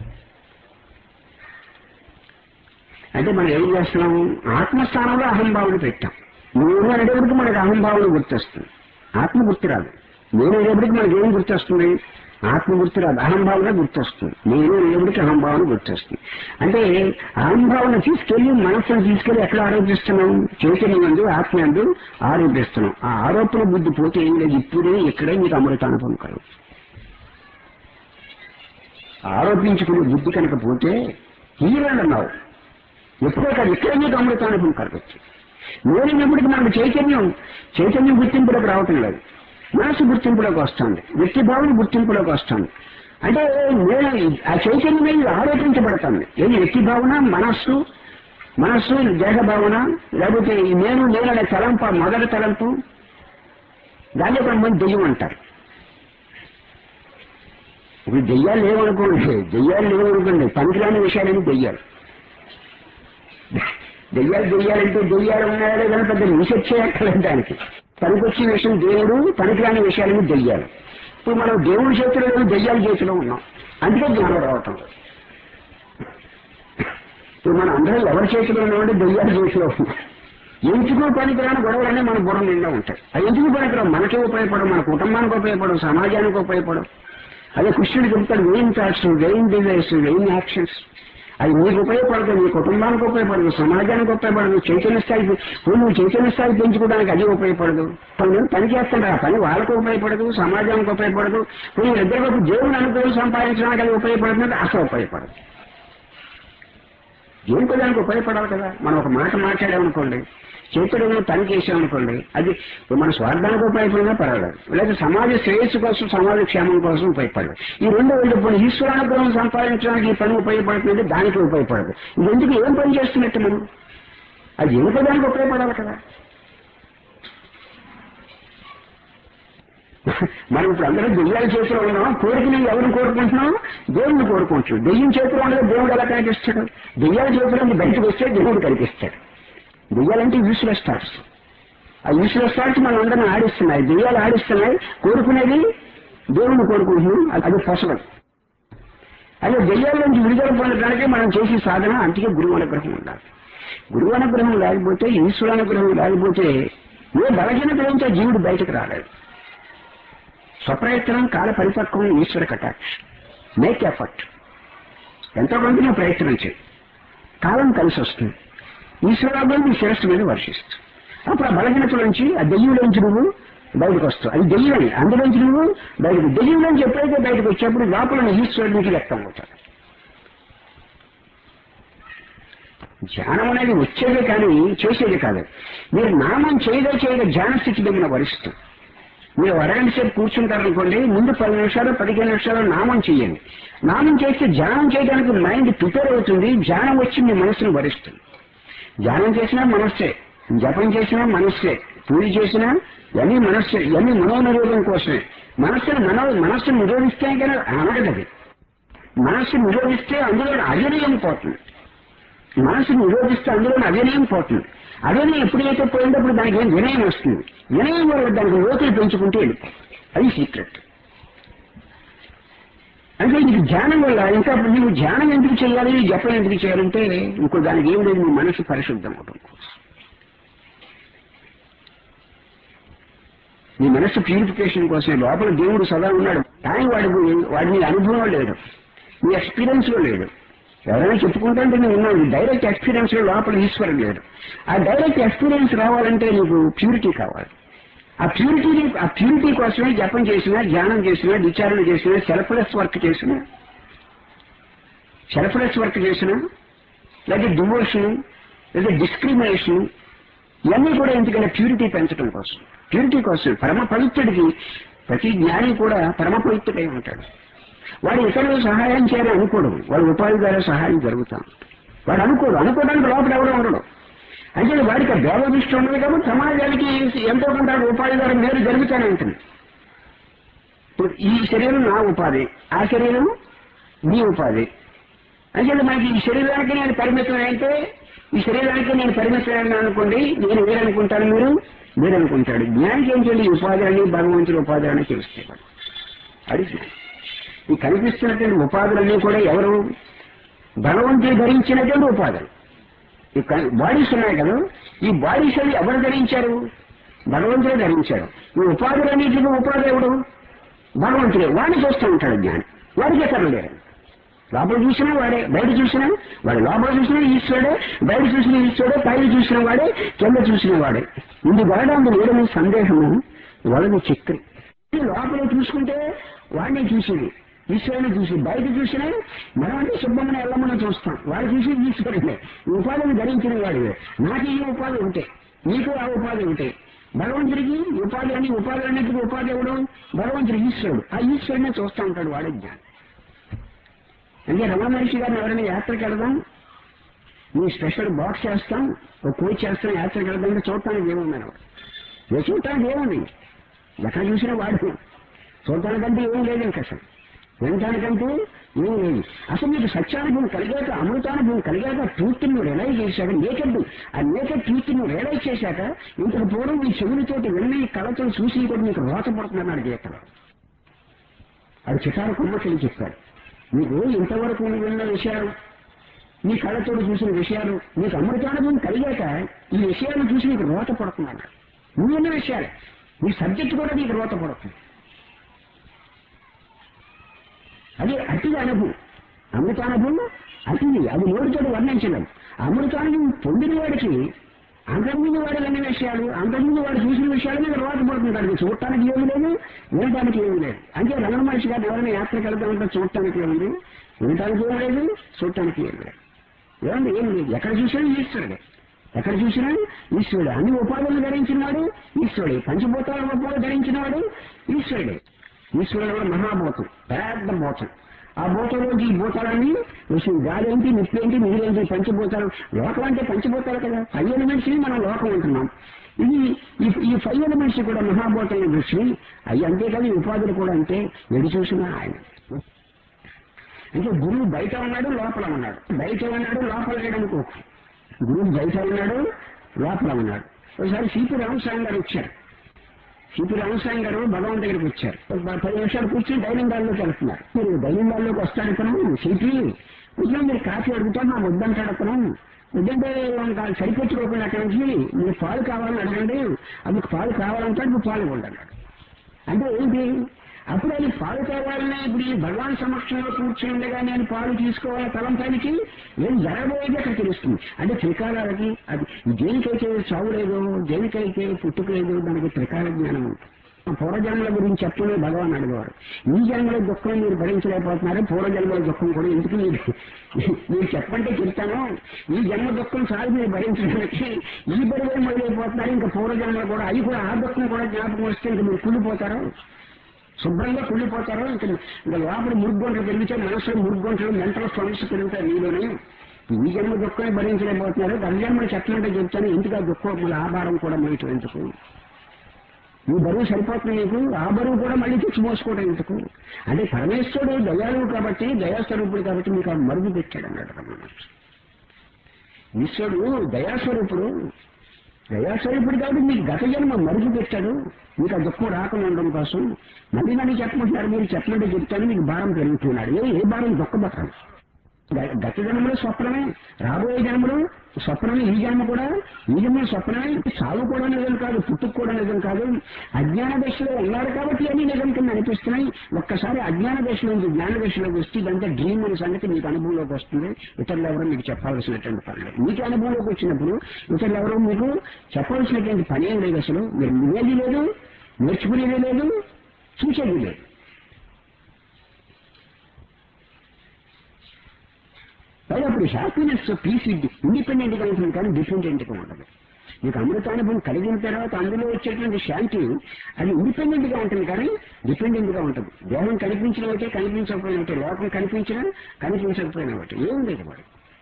అంటే మనం ఏం చేస్తున్నాము ఆత్మస్థానంలో అహంభావన పెట్టాం నేను అనేటప్పటికి మనకు అహంభావన గుర్తొస్తుంది ఆత్మ గుర్తు రాదు నేను అనేటప్పటికి మనకి ఏం గుర్తొస్తుంది ఆత్మ గుర్తు రాదు అహంభావన గుర్తొస్తుంది నేను అనేటప్పటికి అహంభావన గుర్తొస్తుంది అంటే అహంభావన తీసుకెళ్లి మనస్సును తీసుకెళ్లి ఎక్కడ ఆరోపిస్తున్నాం చైతన్యం అందు ఆత్మ అందు ఆరోపిస్తున్నాం ఆ ఆరోపణ బుద్ధి పోతే ఏం లేదు ఇప్పుడే ఇక్కడే నీకు అమృతానుభవం కలుగు ఆరోపించుకునే బుద్ధి కనుక పోతే తీరాలన్నావు ఎప్పుడో కాదు ఇక్కడ నీకు అమృతానుభవం కలగచ్చు నేనైనప్పటికీ మనకు చైతన్యం చైతన్యం గుర్తింపులోకి రావటం లేదు మనసు గుర్తింపులోకి వస్తుంది వ్యక్తి భావన గుర్తింపులోకి వస్తుంది అంటే నేను ఆ చైతన్యం అనేది ఆరోపించబడుతుంది ఏది వ్యక్తి భావన మనస్సు మనస్సు దేహ భావన లేకపోతే ఈ నేను నేననే తలంపు ఆ మొదటి తలంపు దాన్ని కొంతమంది దెయ్యం అంటారు ఇప్పుడు దెయ్యాలు లేవనుకోండి దెయ్యాలు లేవనుకోండి పనికిరాని విషయాలని దెయ్యాలు దెయ్యాలు దెయ్యాలంటే దెయ్యాలు ఉన్నాయో కానీ పెద్ద రీసెర్చ్ చేయక్కర్లేదు దానికి పనికొచ్చే విషయం దేవుడు పనికిరాని విషయాలని దెయ్యాలు ఇప్పుడు మనం దేవుడి చేతిలో లేదు దెయ్యాల చేతిలో ఉన్నాం అందుకే జ్ఞానం రావటం లేదు. ఇప్పుడు మనం అందరం ఎవరి చేతిలో ఉన్నామంటే దెయ్యాల చేతిలో ఉన్నాం ఎందుకు పనికిరాని గొడవలన్నీ మన బుర్ర నిండా ఉంటాయి అది ఎందుకు పనికిరావు మనకే ఉపయోగపడవు మన కుటుంబానికి ఉపయోగపడవు సమాజానికి ఉపయోగపడవు అదే కృష్ణుడు చెప్తాడు vain thoughts vain desires vain actions అది నీకు ఉపయోగపడదు నీ కుటుంబానికి ఉపయోగపడదు సమాజానికి ఉపయోగపడదు చైతన్య స్థాయి ఇప్పుడు నువ్వు చైతన్య స్థాయి పెంచుకోవడానికి అది ఉపయోగపడదు కొంతమంది పని చేస్తుంటారు ఆ పని వాళ్ళకు ఉపయోగపడదు సమాజానికి ఉపయోగపడదు ఇప్పుడు ఇద్దరు దేవుని అనుగ్రహం సంపాదించడానికి అది ఉపయోగపడుతుంది అసలు ఉపయోగపడదు దేనికి దానికి ఉపయోగపడాలి కదా మనం ఒక మాట మాట్లాడామనుకోండి చైతన్యంలో పని చేసామనుకోండి అది ఇప్పుడు మన స్వార్థానికి ఉపయోగపడినా పర్వాలేదు లేదా సమాజ శ్రేయస్సు కోసం సమాజ క్షేమం కోసం ఉపయోగపడదు ఈ రెండు రెండు ఇప్పుడు ఈశ్వరానుగ్రహం సంపాదించడానికి ఈ పని ఉపయోగపడుతుందంటే దానికి ఉపయోగపడదు ఇది ఎందుకు ఏం పని చేస్తున్నట్టు మనం అది ఎందుకు దానికి ఉపయోగపడాలి కదా మనం ఇప్పుడు అందరం దెయ్యాల చేతిలో ఉన్నాం కోరికని ఎవరిని కోరుకుంటున్నాం దేవుడిని కోరుకుంటున్నాం దెయ్యం చేతిలో ఉండగా దేవుడు ఎలా కనిపిస్తాడు దెయ్యాల చేతిలో నుండి బయటకు వస్తే దేవుడు కనిపిస్తాడు దెయ్యాలంటే యూస్లెస్ థాట్స్ ఆ యూస్లెస్ థాట్స్ మనం అందరం ఆడిస్తున్నాయి దెయ్యాలు ఆడిస్తున్నాయి కోరుకునేది దేవుడిని కోరుకుంటున్నాం అది- అది పొసగదు అదే దెయ్యాల నుంచి విడుదల పొందడానికి మనం చేసే సాధన అందుకే గురువు అనుగ్రహం ఉండాలి గురువు అనుగ్రహం లేకపోతే ఈశ్వర అనుగ్రహం లేకపోతే ఏ బలహీనత నుంచి ఆ జీవుడు బయటకు రాలేదు స్వప్రయత్నం కాల పరిపక్వం ఈశ్వర కటాక్ష మేక్ ఎఫర్ట్ ఎంతో కొంత నువ్వు ప్రయత్నం చేయి కాలం కలిసి వస్తుంది ఈశ్వరాభం నీ శిరస్సు మీద వర్షిస్తుంది అప్పుడు ఆ బలహీనత నుంచి ఆ దెయ్యంలోంచి నువ్వు బయటకు వస్తావు అది దెయ్యమే అందులోంచి నువ్వు బయటకు దెయ్యంలోంచి ఎప్పుడైతే బయటకు వచ్చేప్పుడు లోపల నీ ఈశ్వరుడికి వ్యక్తం అవుతాడు ధ్యానం అనేది వచ్చేదే కానీ చేసేది కాదు మీరు నామం చేయగా చేయగా ధ్యాన స్థితి మిమ్మల్ని వరిస్తుంది మీరు అరగంట సేపు కూర్చుంటారనుకోండి ముందు పది నిమిషాలు పదిహేను నిమిషాలు నామం చేయండి నామం చేస్తే ధ్యానం చేయడానికి మైండ్ ప్రిపేర్ అవుతుంది ధ్యానం వచ్చి మీ మనసును భరిస్తుంది ధ్యానం చేసినా మనస్సే జపం చేసినా మనస్సే పూజ చేసినా ఇవన్నీ మనస్సే ఇవన్నీ మనోనిరోధం కోసమే మనస్సును మనో మనస్సును నిరోధిస్తే కానీ అనగదు అది మనస్సు నిరోధిస్తే అందులో అవినయం పోతుంది మనసు నిరోధిస్తే అందులో అవినయం పోతుంది అదే ఎప్పుడైతే పోయినప్పుడు దానికి ఏం వినయం వస్తుంది వినయం వల్ల దానికి లోతులు పెంచుకుంటూ వెళ్ళిపోయి అది సీక్రెట్ అంటే నీకు ధ్యానం వల్ల ఇంకా నువ్వు ధ్యానం ఎందుకు చేయాలి జపం ఎందుకు చేయాలంటే ఇంకో దానికి ఏం లేదు నీ మనసు పరిశుద్ధం అవడం కోసం నీ మనస్సు ప్యూరిఫికేషన్ కోసమే లోపల దేవుడు సదా ఉన్నాడు కానీ వాడికి వాడిని అనుభవం లేదు నీ ఎక్స్పీరియన్స్ లో లేదు ఎవరైనా చెప్పుకుంటుంటే నేను ఉన్నాను డైరెక్ట్ ఎక్స్పీరియన్స్ లో లోపల ఈశ్వరం లేదు ఆ డైరెక్ట్ ఎక్స్పీరియన్స్ రావాలంటే నీకు ప్యూరిటీ కావాలి ఆ ప్యూరిటీ ఆ ప్యూరిటీ కోసమే జపం చేసినా ధ్యానం చేసినా విచారణ చేసినా సెల్ఫ్లెస్ వర్క్ చేసినా సెల్ఫ్లెస్ వర్క్ చేసినా లేదా డివోషన్ లేదా డిస్క్రిమినేషన్ ఇవన్నీ కూడా ఎందుకంటే ప్యూరిటీ పెంచడం కోసం ప్యూరిటీ కోసం పరమ పవిత్రుడికి ప్రతి జ్ఞాని కూడా పరమ పవిత్రుడై ఉంటాడు వాడు ఇతరులు సహాయం చేయాలని అనుకోడు వాడు ఉపాధి ద్వారా సహాయం జరుగుతాం వాడు అనుకోడు అనుకోవడానికి లోపల ఎవడో ఉండడు అంటే వాడికి ఆ దేవ దృష్టి ఉండదు కాబట్టి సమాజానికి ఎంతో కొంత ఉపాధి ద్వారా మేలు జరుగుతూనే ఉంటుంది ఇప్పుడు ఈ శరీరం నా ఉపాధి ఆ శరీరం నీ ఉపాధి అంటే మనకి ఈ శరీరానికి నేను పరిమితం అయితే ఈ శరీరానికి నేను పరిమితం అనుకోండి నేను వేరనుకుంటాను మీరు మీరు అనుకుంటాడు జ్ఞానికి ఏంటంటే ఈ ఉపాధి అని భగవంతుడి ఉపాధి అని తెలుస్తాయి అది జ్ఞానం. ఈ కనిపిస్తున్నటువంటి ఉపాధులన్నీ కూడా ఎవరు భగవంతుడు ధరించినటువంటి ఉపాధులు ఈ బాడీస్ ఉన్నాయి కదా ఈ బాడీస్ అవి ఎవరు ధరించారు భగవంతుడే ధరించాడు ఈ ఉపాధులన్నింటికి ఉపాధి ఎవడు భగవంతుడే వాడిని చూస్తూ ఉంటాడు జ్ఞాని వాడికి ఎక్కడ లేరు లోపల చూసినా వాడే బయట చూసినా వాడు లోపల చూసినా ఈశ్వరుడే బయట చూసిన ఈశ్వరుడే పైన చూసిన వాడే కింద చూసిన వాడే ఇది వరడానికి లేడని సందేహము వలన చిక్కి లోపల చూసుకుంటే వాడిని చూసేది ఈశ్వరుని చూసి బయట చూసినా మనం అంటే శుభ్రమని ఎల్లమని చూస్తాం వాడు చూసి ఈశ్వరుడే ఈ ఉపాధిని ధరించిన వాడివే నాకు ఈ ఉపాధి ఉంటాయి నీకు ఆ ఉపాధి ఉంటాయి భగవంతుడికి ఈ ఉపాధి అని ఉపాధి అన్నిటికీ ఉపాధి ఎవడు భగవంతుడు ఈశ్వరుడు ఆ ఈశ్వరునే చూస్తూ ఉంటాడు వాడే జ్ఞానం అంటే రమణ మహర్షి గారిని ఎవరైనా యాత్రకి వెళదాం నీ స్పెషల్ బాక్స్ చేస్తాం ఒక కోచ్ చేస్తాం యాత్రకి వెళదాం అంటే చూడటానికి ఏముందని ఏ చూడటానికి ఏముంది ఎక్కడ చూసినా వాడు చూడటానికంటే ఏం లేదు ఇంక అసలు వినటానికంటే ఏం లేదు అసలు మీకు సత్యానుభవం కలిగాక అమృతానుభవం కలిగాక ట్రూత్ నువ్వు రియలైజ్ చేశాక నేకెడ్ ఆ నేకెడ్ ట్రూత్ నువ్వు రియలైజ్ చేశాక ఇంతకు పూర్వం నీ చెవులతోటి విన్న ఈ కళతో చూసి కూడా నీకు రోత పడుతుందన్నాడు గీతలో అది చిటారు కుమ్మకెళ్ళి చెప్పాడు నీకు ఇంతవరకు నువ్వు విన్న విషయాలు నీ కళ్ళతో చూసిన విషయాలు నీకు అమృతానుభవం కలిగాక ఈ విషయాలను చూసి నీకు రోత పడుతున్నాడు నువ్వు విన్న విషయాలే నీ సబ్జెక్ట్ కూడా నీకు రోత పడుతుంది అది అతిగా అనుభవం అమృతానుభవం అతిది అది నోటితో వర్ణించడం అమృతానుభవం పొందిన వాడికి అంతకుముందు వాడు విన్న విషయాలు అంతకుముందు వాడు చూసిన విషయాలు మీద రోత పడుతుంటాడు చూడటానికి ఏమి లేదు వినటానికి ఏమి లేదు అంటే రమణ మహర్షి గారిని ఎవరైనా యాత్రకు వెళ్తామంటే చూడటానికి ఏముంది వినటానికి ఏం లేదు చూడటానికి ఏం లేదు ఏమండి ఏం లేదు ఎక్కడ చూసినా ఈశ్వరుడే ఎక్కడ చూసినా ఈశ్వరుడు అన్ని ఉపాధులను ధరించినాడు ఈశ్వరుడే పంచభూతాల ఉపాధి ధరించినవాడు ఈశ్వరుడే ఈశ్వరుడు కూడా మహాభూతం పెద్ద భూతం ఆ భూతంలోంచి ఈ భూతాలన్నీ వచ్చింది గాలి ఏంటి నిప్పు ఏంటి నీరేంటి పంచభూతాలు లోకం అంటే పంచభూతాలు కదా ఫైవ్ ఎలిమెంట్స్ ని మనం లోకం అంటున్నాం ఇది ఈ- ఈ ఫైవ్ ఎలిమెంట్స్ కూడా మహాభూతాల దృష్టి అవి అంతేకాదు ఈ ఉపాధులు కూడా అంతే ఎడి చూసినా ఆయన అంటే గురువు బయట ఉన్నాడు లోపల ఉన్నాడు బయట ఉన్నాడు లోపల లేడు అనుకో గురువు బయట ఉన్నాడు లోపల ఉన్నాడు ఒకసారి సిపి రామస్వామి గారు వచ్చారు సిపి రామస్వామి గారు భగవాన్ దగ్గరికి వచ్చారు ఒక పది నిమిషాలు కూర్చొని డైనింగ్ హాల్లోకి వెళ్తున్నారు మీరు డైనింగ్ హాల్లోకి వస్తాను అతను సిపి కూర్చొని మీరు కాఫీ అడుగుతాను నా వద్దంటాడు అతను వద్దంటే ఇంకా సరిపెట్టుకోకుండా అక్కడి నుంచి మీరు పాలు కావాలని అడగండి అది పాలు కావాలంటాడు నువ్వు పాలు ఉండన్నాడు అంటే ఏంటి అప్పుడు ఆయన పాలు కావాలనే ఇప్పుడు ఈ భగవాన్ సమక్షంలో కూర్చుండగా నేను పాలు తీసుకోవాలని తలంపానికి ఏం జరగబోయేది అక్కడ తెలుస్తుంది అంటే త్రికాలాలకి అది దేనికైతే చావు లేదో దేనికైతే పుట్టుక లేదో దానికి త్రికాల జ్ఞానం ఉంటుంది పూర్వజన్మల గురించి చెప్పని భగవాన్ అడిగేవారు ఈ జన్మల దుఃఖం మీరు భరించలేకపోతున్నారు పూర్వజన్మల దుఃఖం కూడా ఎందుకు మీరు మీరు చెప్పంటే చెప్తాను ఈ జన్మ దుఃఖం చాలు మీరు భరించడానికి ఈ బరువే మొదలైపోతున్నారు ఇంకా పూర్వజన్మలు కూడా అవి కూడా ఆ దుఃఖం కూడా జ్ఞాపకం వస్తే ఇంకా మీరు కుళ్ళిపోతారు శుభ్రంగా కుళ్ళిపోతారు ఇంకా ఇంకా లోపల మురుగుంటలు పెరిగితే మనసులో మురుగుంటలు మెంటల్ స్ట్రాంగ్స్ పెరుగుతాయి మీలోనే ఈ జన్మ దుఃఖమే భరించలేకపోతున్నారు గర్జన్మలు చెప్పమంటే చెప్తాను ఎందుకు ఆ దుఃఖం మళ్ళీ ఆ భారం కూడా మొయ్యటం ఎందుకు ఈ బరువు సరిపోతుంది నీకు ఆ బరువు కూడా మళ్ళీ తెచ్చి మోసుకోవడం ఎందుకు అంటే పరమేశ్వరుడు దయాళువు కాబట్టి దయాస్వరూపుడు కాబట్టి మీకు ఆ మరుగు పెట్టాడు అన్నాడు రమణ మహర్షి. ఈశ్వరుడు దయాస్వరూపుడు దయాస్వరూపుడు కాబట్టి మీకు గత జన్మ మరుగు పెట్టాడు మీకు ఆ దుఃఖం రాకుండా ఉండడం కోసం మళ్ళీ మళ్ళీ చెప్పమంటున్నారు మీరు చెప్పమంటే చెప్తాను మీకు భారం పెరుగుతున్నాడు ఏ ఏ భారం దుఃఖ భారం గ- గత జన్మలో స్వప్నమే రాబోయే జన్మలో స్వప్నమే ఈ జన్మ కూడా ఈ జన్మ స్వప్నమే చావు కూడా నిజం కాదు పుట్టుకు కూడా నిజం కాదు అజ్ఞాన దశలో ఉన్నారు కాబట్టి అన్ని నిజం కింద అనిపిస్తున్నాయి ఒక్కసారి అజ్ఞాన దశలో నుంచి జ్ఞాన దశలోకి వస్తే ఇదంతా డ్రీమ్ అనే సంగతి మీకు అనుభవంలోకి వస్తుంది ఇతరులు ఎవరో మీకు చెప్పాల్సినటువంటి పని లేదు మీకు అనుభవంలోకి వచ్చినప్పుడు ఇతరులు ఎవరో మీకు చెప్పాల్సినటువంటి పని ఏం లేదు అసలు మీరు వినేది లేదు నేర్చుకునేది లేదు చూసేది లేదు పైగా అప్పుడు హ్యాపీనెస్ పీస్ ఇండిపెండెంట్ గా ఉంటుంది కానీ డిపెండెంట్ గా ఉండదు మీకు అమృతానుభవం కలిగిన తర్వాత అందులో వచ్చేటువంటి శాంతి అది ఇండిపెండెంట్ గా ఉంటుంది కానీ డిపెండెంట్ గా ఉంటుంది దేహం కనిపించిన ఒకటే కనిపించకపోయిన ఒకటే లోకం కనిపించినా కనిపించకపోయిన ఒకటి ఏం లేదు వాడు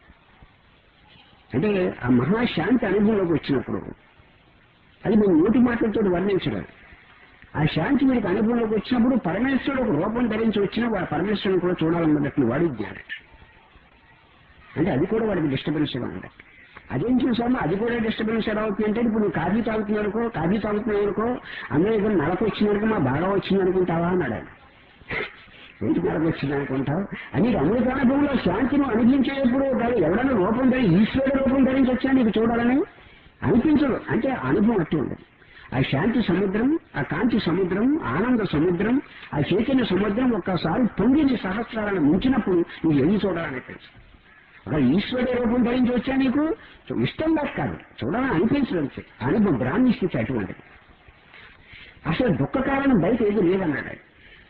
అంటే ఆ మహాశాంతి అనుభవంలోకి వచ్చినప్పుడు అది మేము నోటి మాటలతో వర్ణించలేదు ఆ శాంతి మీకు అనుభవంలోకి వచ్చినప్పుడు పరమేశ్వరుడు ఒక రూపం ధరించి వచ్చినా ఆ పరమేశ్వరుని కూడా చూడాలన్నట్టు వాడి జ్ఞానం అంటే అది కూడా వాడికి డిస్టర్బెన్స్ గా ఉంది అదేం చూసామో అది కూడా డిస్టర్బెన్స్ ఎలా అవుతుంది అంటే ఇప్పుడు నువ్వు కాఫీ తాగుతున్నావు అనుకో కాఫీ తాగుతున్నావు అనుకో అందరూ ఇక్కడ నలక వచ్చిందనుకో మా బాగా వచ్చింది అనుకుంటావా అన్నాడు ఆయన. ఏంటి నలక వచ్చింది అనుకుంటావు అని అమృతానుభవంలో శాంతిని అనిపించేటప్పుడు కాదు ఎవరైనా రూపం ధరి ఈశ్వరుడు రూపం ధరించి వచ్చా నీకు చూడాలని అనిపించదు అంటే అనుభవం అట్టు ఉండదు ఆ శాంతి సముద్రం ఆ కాంతి సముద్రం ఆనంద సముద్రం ఆ చైతన్య సముద్రం ఒక్కసారి పొంగి నీ సహస్రాలను ముంచినప్పుడు నువ్వు ఎన్ని చూడాలనిపించదు ఒక ఈశ్వరుడు రూపం ధరించి వచ్చా నీకు ఇష్టం నాకు కాదు చూడాలని అనిపించడం అనుభవం బ్రాహ్మీ స్థితి అటువంటిది అసలు దుఃఖ కారణం బయట ఏది లేదన్నాడు ఆయన.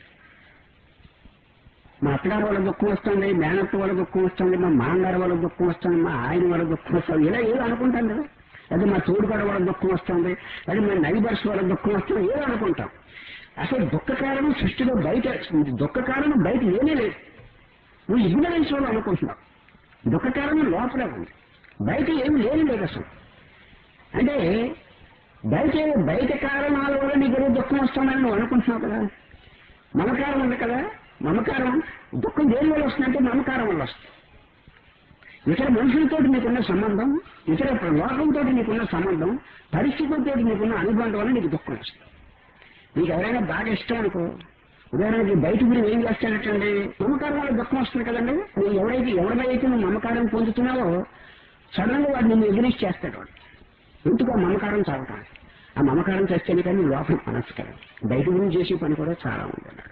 మా అత్తగారు వాళ్ళ దుఃఖం వస్తుంది మేనత్త వాళ్ళ దుఃఖం వస్తుంది మా మామగారు వాళ్ళ దుఃఖం వస్తుంది మా ఆయన వాళ్ళ దుఃఖం వస్తుంది ఇలా ఏదో అనుకుంటాం కదా అదే మా తోడుగాడ వాళ్ళ దుఃఖం వస్తుంది అదే మా నైబర్స్ వాళ్ళ దుఃఖం వస్తుంది ఏదో అనుకుంటాం అసలు దుఃఖ కారణం సృష్టిలో బయట దుఃఖ కారణం బయట ఏమీ లేదు నువ్వు ఇగ్నరెన్స్ వాళ్ళు అనుకుంటున్నావు దుఃఖ కారణం లోపలే ఉంది బయట ఏమి లేని లేదు అసలు అంటే బయట బయట కారణాల వల్ల నీకు ఏదో దుఃఖం వస్తుందని నువ్వు అనుకుంటున్నావు కదా మమకారం ఉంది కదా మమకారం దుఃఖం దేని వల్ల వస్తుందంటే మమకారం వల్ల వస్తుంది ఇతర మనుషులతో నీకున్న సంబంధం ఇతర లోకంతో నీకున్న సంబంధం పరిస్థితులతో నీకున్న అనుబంధం వల్ల నీకు దుఃఖం వస్తుంది నీకు ఎవరైనా బాగా ఇష్టం అనుకో ఉదాహరణకి బయట మీరు ఏం చేస్తానంటే మమకారం వల్ల దుఃఖం వస్తుంది కదండి నువ్వు ఎవరైతే ఎవరినైతే నువ్వు మమకారం పొందుతున్నావో సడన్ గా వాడు నిన్ను ఎగిరిచి చేస్తాడు వాడు ఎందుకు ఆ మమకారం చావటం ఆ మమకారం చేస్తేనే కానీ నీ లోపల మనస్సు కదా బయట గురించి చేసే పని కూడా చాలా ఉంది అన్నాడు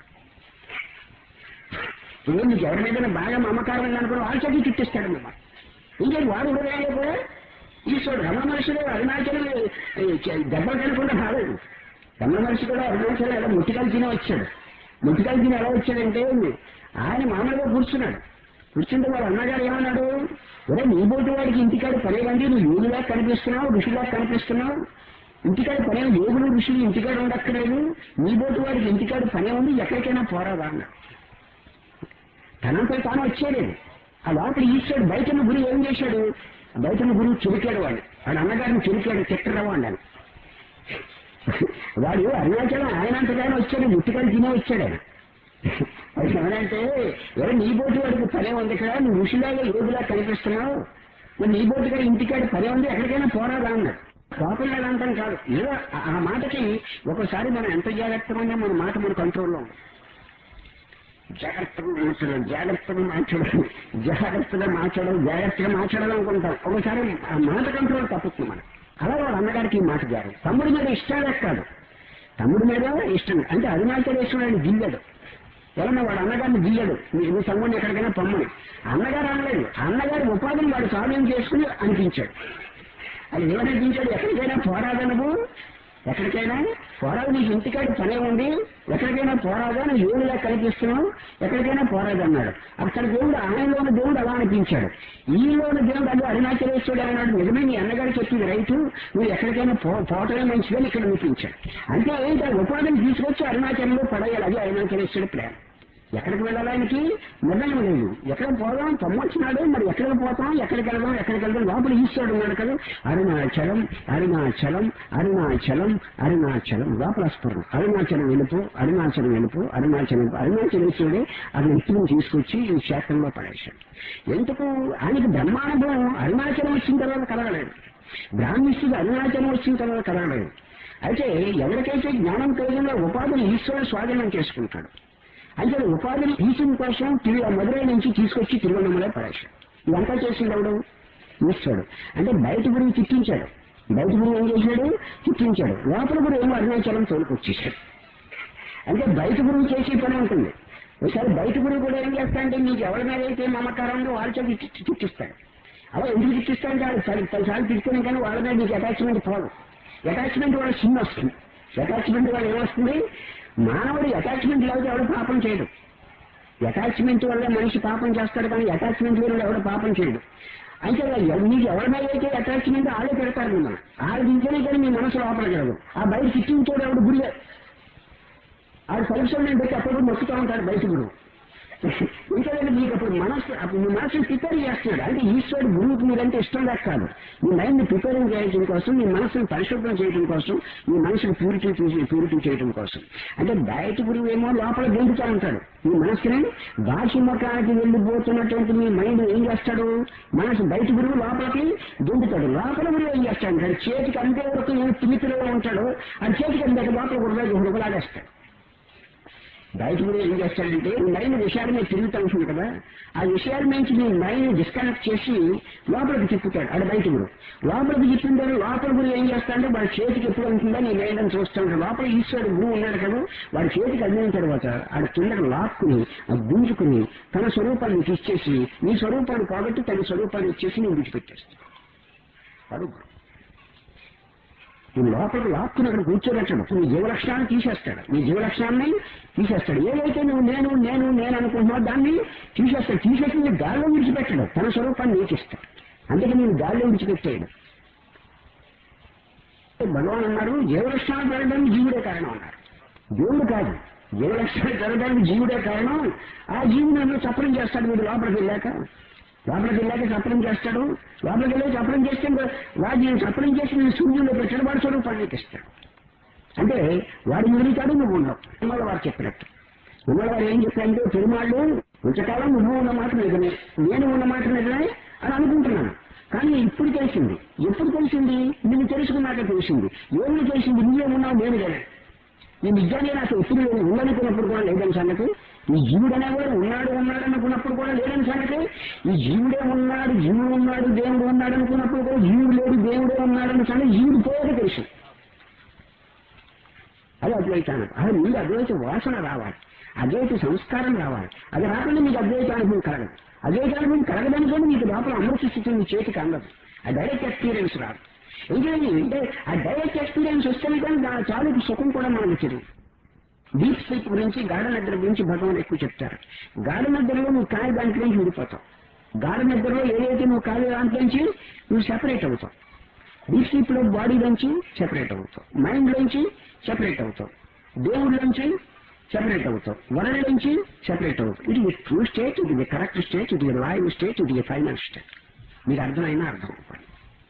ఇప్పుడు నీకు ఎవరి మీద బాగా మమకారం ఉందనుకో వాళ్ళ చేతి చుట్టిస్తాడు మిమ్మల్ని ఇంకేం వాడు హృదయాలు కూడా ఈశ్వరుడు రమణ మనుషులు అరుణాచలం దెబ్బలు తినకుండా రాలేదు రమణ మనిషి కూడా అరుణాచలం ఎలా ముట్టికాయలు తిని వచ్చాడు ముట్టికాయలు తిని ఎలా వచ్చాడంటే ఆయన మామూలుగా కూర్చున్నాడు కూర్చుంటే వాళ్ళ అన్నగారు ఏమన్నాడు ఒరే నీ బోటి వాడికి ఇంటికాడ పనే ఉంది నువ్వు యోగులా కనిపిస్తున్నావు ఋషిలా కనిపిస్తున్నావు ఇంటికాడ పనే యోగులు ఋషులు ఇంటికాడ ఉండక్కర్లేదు నీ బోటి వాడికి ఇంటికాడ పనే ఉంది ఎక్కడికైనా పోరాదా అన్నాడు తనంపై తాను వచ్చేలేదు ఆ లోపల ఈశ్వరుడు బయటన గురి ఏం చేశాడు బయటన గురువు చురికాడు వాడు వాడు అన్నగారిని చురికాడు తిట్టరావు అన్నాను వాడు అరుణాచలం ఆయన అంతగానే వచ్చాడు ముట్టుకొని తినే వచ్చాడు ఆయన అది ఏమనంటే ఎవరు నీ బోటు వాడికి పనే ఉంది కదా నువ్వు ఋషిలాగా యోగులా కనిపిస్తున్నావు మరి నీ బోటు కూడా ఇంటికాడ పనే ఉంది ఎక్కడికైనా పోరాదా అన్నాడు కోపం లేదంటాం కాదు ఏదో ఆ- ఆ మాటకి ఒకసారి మనం ఎంత జాగ్రత్తగా ఉన్నా మన మాట మన కంట్రోల్లో ఉంది జాగ్రత్తగా మాట్లాడడం జాగ్రత్తగా మాట్లాడడం జాగ్రత్తగా మాట్లాడడం జాగ్రత్తగా మాట్లాడడం అనుకుంటాం ఒకసారి ఆ మాట కంట్రోల్ తప్పుతుంది మనం అలా వాళ్ళ అన్నగారికి ఈ మాట జారు తమ్ముడి మీద ఇష్టాలే కాదు తమ్ముడి మీద ఇష్టం అంటే అరుణాచలేశ్వరుడు గిల్లడు ఎవరన్నా వాడు అన్నగారిని గిల్లడు నీ నీ తమ్ముడిని ఎక్కడికైనా పొమ్మని అన్నగారు అనలేదు అన్నగారి ఉపాధిని వాడు సాధన చేసుకుని అనిపించాడు అది ఏమనిపించాడు ఎక్కడికైనా పోరాదనవు ఎక్కడికైనా పోరాదు నీకు ఇంటికాడ పనే ఉంది ఎక్కడికైనా పోరాదా నువ్వు ఏమిలా కల్పిస్తున్నావు ఎక్కడికైనా పోరాదన్నాడు అక్కడ దేవుడు ఆయనలోని దేవుడు అలా అనిపించాడు ఈలోని దేవుడు అది అరుణాచలేశ్వరుడు అన్నాడు నిజమే నీ అన్నగారు చెప్పింది రైతు నువ్వు ఎక్కడికైనా పో పోవటమే మంచిదని ఇక్కడ అనిపించాడు అంటే ఏంటి ఆ ఉపాధిని తీసుకొచ్చి అరుణాచలంలో పడేయాలి అది అరుణాచలేశ్వరుడు ప్లాన్ ఎక్కడికి వెళ్ళాలి ఆయనకి నిర్ణయం లేదు ఎక్కడ పోదాం పొమ్మొచ్చినాడు మరి ఎక్కడికి పోతాం ఎక్కడికి వెళ్దాం ఎక్కడికి వెళ్దాం లోపల ఈశ్వరుడు ఉన్నాడు కదా అరుణాచలం అరుణాచలం అరుణాచలం అరుణాచలం లోపల స్ఫురణ అరుణాచలం వెళ్ళిపో అరుణాచలం వెళ్ళిపో అరుణాచలం వెళ్ళిపో. అరుణాచలేశ్వరుడే అది ఎత్తుని తీసుకొచ్చి ఈ క్షేత్రంలో పడేశాడు ఎందుకు ఆయనకి బ్రహ్మానుభవం అరుణాచలం వచ్చిన తర్వాత కలగలేదు బ్రాహ్మిస్తుడు అరుణాచలం వచ్చిన తర్వాత కలగలేదు అయితే ఎవరికైతే జ్ఞానం కలిగిందో ఉపాధిని ఈశ్వరుడు స్వాధీనం చేసుకుంటాడు అయితే ఉపాధిని తీసిన కోసం తిరు- మధురై నుంచి తీసుకొచ్చి తిరువన్నమలే పడేశాడు ఇదంతా చేసింది ఎవడు ఈశ్వరుడు అంటే బయట గురించి చిట్టించాడు బయట గురువు ఏం చేశాడు చిట్టించాడు లోపల గురు ఏమో అరుణాచలం తోలుకొచ్చేసాడు అంటే బయట గురువు చేసే పని ఉంటుంది ఒకసారి బయట గురువు కూడా ఏం చేస్తాడంటే నీకు ఎవరి మీద అయితే మమకారం ఉందో వాళ్ళ చేత చిట్టి- చిట్టిస్తాడు అలా ఎందుకు చిట్టిస్తాడంటే వాళ్ళు పది పదిసార్లు తిట్టుకుని కానీ వాళ్ళ మీద నీకు అటాచ్మెంట్ పోదు అటాచ్మెంట్ వాళ్ళ చిన్న వస్తుంది అటాచ్మెంట్ వల్ల ఏమొస్తుంది మానవుడు అటాచ్మెంట్ లేకపోతే ఎవడు పాపం చేయడు అటాచ్మెంట్ వల్ల మనిషి పాపం చేస్తాడు కానీ అటాచ్మెంట్ లేని ఎవడు పాపం చేయడు అయితే ఎవ- నీకు ఎవరిపై అయితే అటాచ్మెంట్ ఆడే పెడతారు మిమ్మల్ని ఆడు దించనే కానీ మీ మనసు లోపలికి ఆ బయట చిట్టించోడు ఎవడు గురిగా ఆడు సెలక్షన్ పెట్టి అప్పుడు నొక్కుతూ ఉంటాడు బయట గురువు ఇంకా మీకు అప్పుడు మనసు అప్పుడు మీ మనసుని ప్రిపేర్ చేస్తున్నాడు అంటే ఈశ్వరుడు గురువుకి మీరంటే ఇష్టం లేక కాదు మీ మైండ్ ప్రిపేరింగ్ చేయడం కోసం మీ మనసుని పరిశుభ్రం చేయడం కోసం మీ మనసుని ప్యూరిటీ ప్యూరిటీ చేయడం కోసం అంటే బయట గురువు ఏమో లోపల గెంటుతూ ఉంటాడు మీ మనసుని బాహ్యముఖానికి వెళ్ళిపోతున్నటువంటి మీ మైండ్ ఏం చేస్తాడు మనసు బయట గురువు లోపలికి గెంటుతాడు లోపల గురువు ఏం చేస్తాడు అంటే చేతికి అంతే వరకు ఏం తిమితిలో ఉంటాడు అది చేతికి అంతే లోపల గురువు హృదలాడేస్తాడు బయట కూడా ఏం చేస్తాడంటే మైండ్ విషయాల మీద తిరుగుతూ ఉంటుంది కదా ఆ విషయాల నుంచి నీ మైండ్ డిస్కనెక్ట్ చేసి లోపలికి తిప్పుతాడు అది బయట గురు లోపలికి తిప్పింటాడు లోపల గురు ఏం చేస్తాడంటే వాడి చేతికి ఎప్పుడు ఉంటుందో నీ మైండ్ అని చూస్తూ ఉంటాడు లోపల ఈశ్వరుడు గురువు ఉన్నాడు కదా వాడి చేతికి అందిన తర్వాత ఆడ కిందకు లాక్కుని ఆ గుంజుకుని తన స్వరూపాన్ని నీకు ఇచ్చేసి నీ స్వరూపాన్ని పోగొట్టి తన స్వరూపాన్ని ఇచ్చేసి నేను విడిచిపెట్టేస్తాడు వాడు గురువు నీ లోపలికి లాక్కుని అక్కడ కూర్చోబెట్టడు నీ జీవలక్షణాన్ని తీసేస్తాడు నీ జీవలక్షణాన్ని తీసేస్తాడు ఏదైతే నువ్వు నేను నేను నేను అనుకుంటున్నావు దాన్ని తీసేస్తాడు తీసేసి నీ గాల్లో విడిచిపెట్టడు తన స్వరూపాన్ని నీకు ఇస్తాడు అందుకే నేను గాల్లో విడిచిపెట్టాడు భగవాన్ అన్నారు జీవలక్షణాలు పెరగడానికి జీవుడే కారణం అన్నారు దేవుడు కాదు జీవలక్షణాలు పెరగడానికి జీవుడే కారణం ఆ జీవుని నన్ను చప్పరం చేస్తాడు వీడు లోపలికి వెళ్ళాక లోపలికి వెళ్ళాక చప్పరం చేస్తాడు లోపలికి వెళ్ళి చప్పరం చేస్తే వాడిని చప్పరం చేసి నేను సూర్యుల్లో పెట్టాడు వాడి స్వరూపాన్ని నీకు ఇస్తాడు అంటే వాడు మిగులుతాడు నువ్వు ఉండవు తిరుమల వారు చెప్పినట్టు తిరుమల వారు ఏం చెప్పారంటే తిరుమాళ్ళు ఇంతకాలం నువ్వు ఉన్న మాట నిజమే నేను ఉన్న మాట నిజమే అని అనుకుంటున్నాను కానీ ఇప్పుడు తెలిసింది ఎప్పుడు తెలిసింది నిన్ను తెలుసుకున్నాక తెలిసింది ఏమి తెలిసింది నువ్వే ఉన్నావు నేను కదా ఈ నిజాన్ని నాకు ఎప్పుడు లేదు ఉందనుకున్నప్పుడు కూడా లేదని సంగతి ఈ జీవుడు అనేవాడు ఉన్నాడు ఉన్నాడు అనుకున్నప్పుడు కూడా లేదని సంగతి ఈ జీవుడే ఉన్నాడు జీవుడు ఉన్నాడు దేవుడు ఉన్నాడు అనుకున్నప్పుడు కూడా జీవుడు లేడు దేవుడే ఉన్నాడు అన్న సంగతి జీవుడు పోయాక తెలుసు అది అద్వైతానం అది మీకు అద్వైత వాసన రావాలి అద్వైత సంస్కారం రావాలి అది రాకుండా మీకు అద్వైత అనుభవం కలగదు అద్వైత అనుభవం కలగదనుకోండి మీకు లోపల అమృత స్థితి మీ చేతికి అందదు ఆ డైరెక్ట్ ఎక్స్పీరియన్స్ రాదు ఇంకేమి అంటే ఆ డైరెక్ట్ ఎక్స్పీరియన్స్ వస్తేనే కానీ దాని చాలుకు సుఖం కూడా మనకు తెలియదు డీప్ స్లీప్ గురించి గాఢ నిద్ర గురించి భగవాన్ ఎక్కువ చెప్తారు గాఢ నిద్రలో నువ్వు కాలి దాంట్లో నుంచి విడిపోతావు గాఢ నిద్రలో ఏదైతే నువ్వు కాలి దాంట్లో నుంచి నువ్వు సెపరేట్ అవుతావు డీప్ స్లీప్ లో బాడీ నుంచి సెపరేట్ అవుతావు మైండ్ లోంచి సెపరేట్ అవుతావు దేవుడి నుంచి సెపరేట్ అవుతావు వరల్డ్ నుంచి సెపరేట్ అవుతావు ఇది ట్రూ స్టేట్ ఇది కరెక్ట్ స్టేట్ ఇది లైవ్ స్టేట్ ఇది ఫైనల్ స్టేట్ మీకు అర్థమైనా అర్థం అవ్వాలి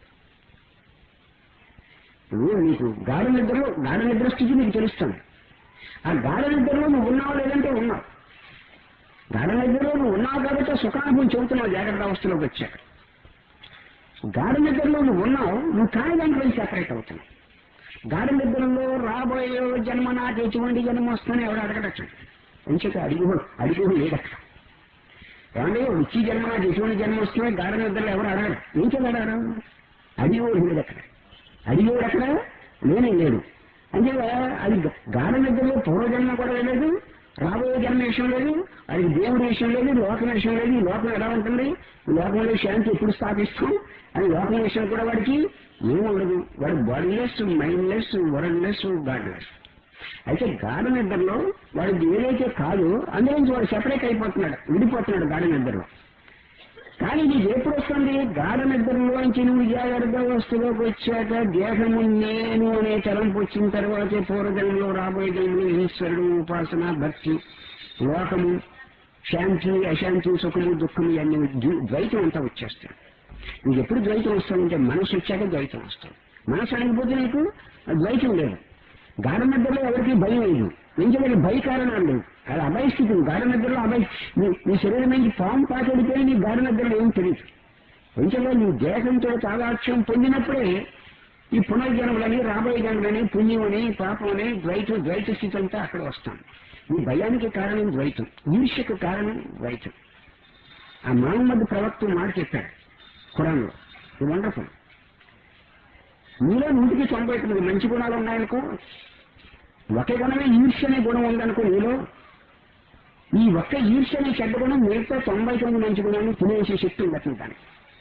నువ్వు నీకు గాఢ నిద్రలో గాఢ నిద్ర స్థితి నీకు తెలుస్తుంది ఆ గాఢ నిద్రలో నువ్వు ఉన్నావు లేదంటే ఉన్నావు గాఢ నిద్రలో నువ్వు ఉన్నావు కాబట్టి ఆ సుఖానుభవం చెబుతున్నావు జాగ్రత్త అవస్థలోకి వచ్చాక గాఢ నిద్రలో నువ్వు ఉన్నావు నువ్వు కాని దాంట్లో సెపరేట్ అవుతున్నావు గాఢ నిద్రలో రాబోయే జన్మ నాకు ఎటువంటి జన్మ వస్తుందని ఎవడు అడగడచ్చు ఎంచేత అడిగి అడిగి లేదు అక్కడ ఏమంటే వచ్చి జన్మ నాకు ఎటువంటి జన్మ వస్తుందో గాఢ నిద్రలో ఎవరు అడగరు ఏం చేయాలి అడగరు అడిగేవాడు లేదు అక్కడ అడిగేవాడు అక్కడ లేనే లేడు అంటే అది గాఢ నిద్రలో పూర్వజన్మ కూడా లేదు రాబోయే జన్మ విషయం లేదు అది దేవుడి విషయం లేదు లోకం విషయం లేదు ఈ లోకం ఎలా ఉంటుంది ఈ లోకంలో శాంతి ఎప్పుడు స్థాపిస్తాం అని లోకం విషయం కూడా వాడికి ఏముండదు వాడు బాడీలెస్ మైండ్లెస్ వరల్డ్లెస్ గాడ్లెస్ అయితే గాఢ నిద్రలో వాడికి ఏదైతే కాదు అందులో నుంచి వాడు సెపరేట్ అయిపోతున్నాడు విడిపోతున్నాడు గాఢ నిద్రలో కానీ నీకు ఎప్పుడు వస్తుంది గాఢ నిద్రలోంచి నువ్వు జాగ్రత్త వస్తువులోకి వచ్చాక దేహము నేను అనే తలంపు వచ్చిన తర్వాతే పూర్వజన్మలో రాబోయే జన్మలో ఈశ్వరుడు ఉపాసన భక్తి లోకము శాంతి అశాంతి సుఖము దుఃఖము ఇవన్నీ ద్వ- ద్వైతం అంతా వచ్చేస్తాయి నీకు ఎప్పుడు ద్వైతం వస్తుందంటే మనసు వచ్చాక ద్వైతం వస్తుంది మనసు ఆగిపోతే నీకు ఆ ద్వైతం లేదు గాఢ నిద్రలో ఎవరికి భయం లేదు ఎందుకంటే భయ కారణాలు లేవు అది అభయ స్థితి గాఢ నిద్రలో అభయ నీ నీ శరీరం నుంచి పాము పాకెడిపోయి నీ గాఢ నిద్రలో ఏం తెలియదు ఎందుకంటే నీ దేహంతో తాదాక్ష్యం పొందినప్పుడే ఈ పునర్జన్మలని రాబోయే జన్మలని పుణ్యమని పాపమని ద్వైతం ద్వైత స్థితి అంతా అక్కడ వస్తాం ఈ భయానికి కారణం ద్వైతం ఈర్ష్యకు కారణం ద్వైతం ఆ మహమ్మద్ ప్రవక్త మాట చెప్పాడు ఖురాన్లో ఇది వండర్ఫుల్ మీలో నూటికి తొంభై తొమ్మిది మంచి గుణాలు ఉన్నాయనుకో ఒకే గుణమే ఈర్ష్య అనే గుణం ఉందనుకో నీలో ఈ ఒక్క ఈర్ష్య అనే చెడ్డ గుణం మిగతా తొంభై తొమ్మిది మంచి గుణాలను తినేసే శక్తి ఉండట్లేదు దానికి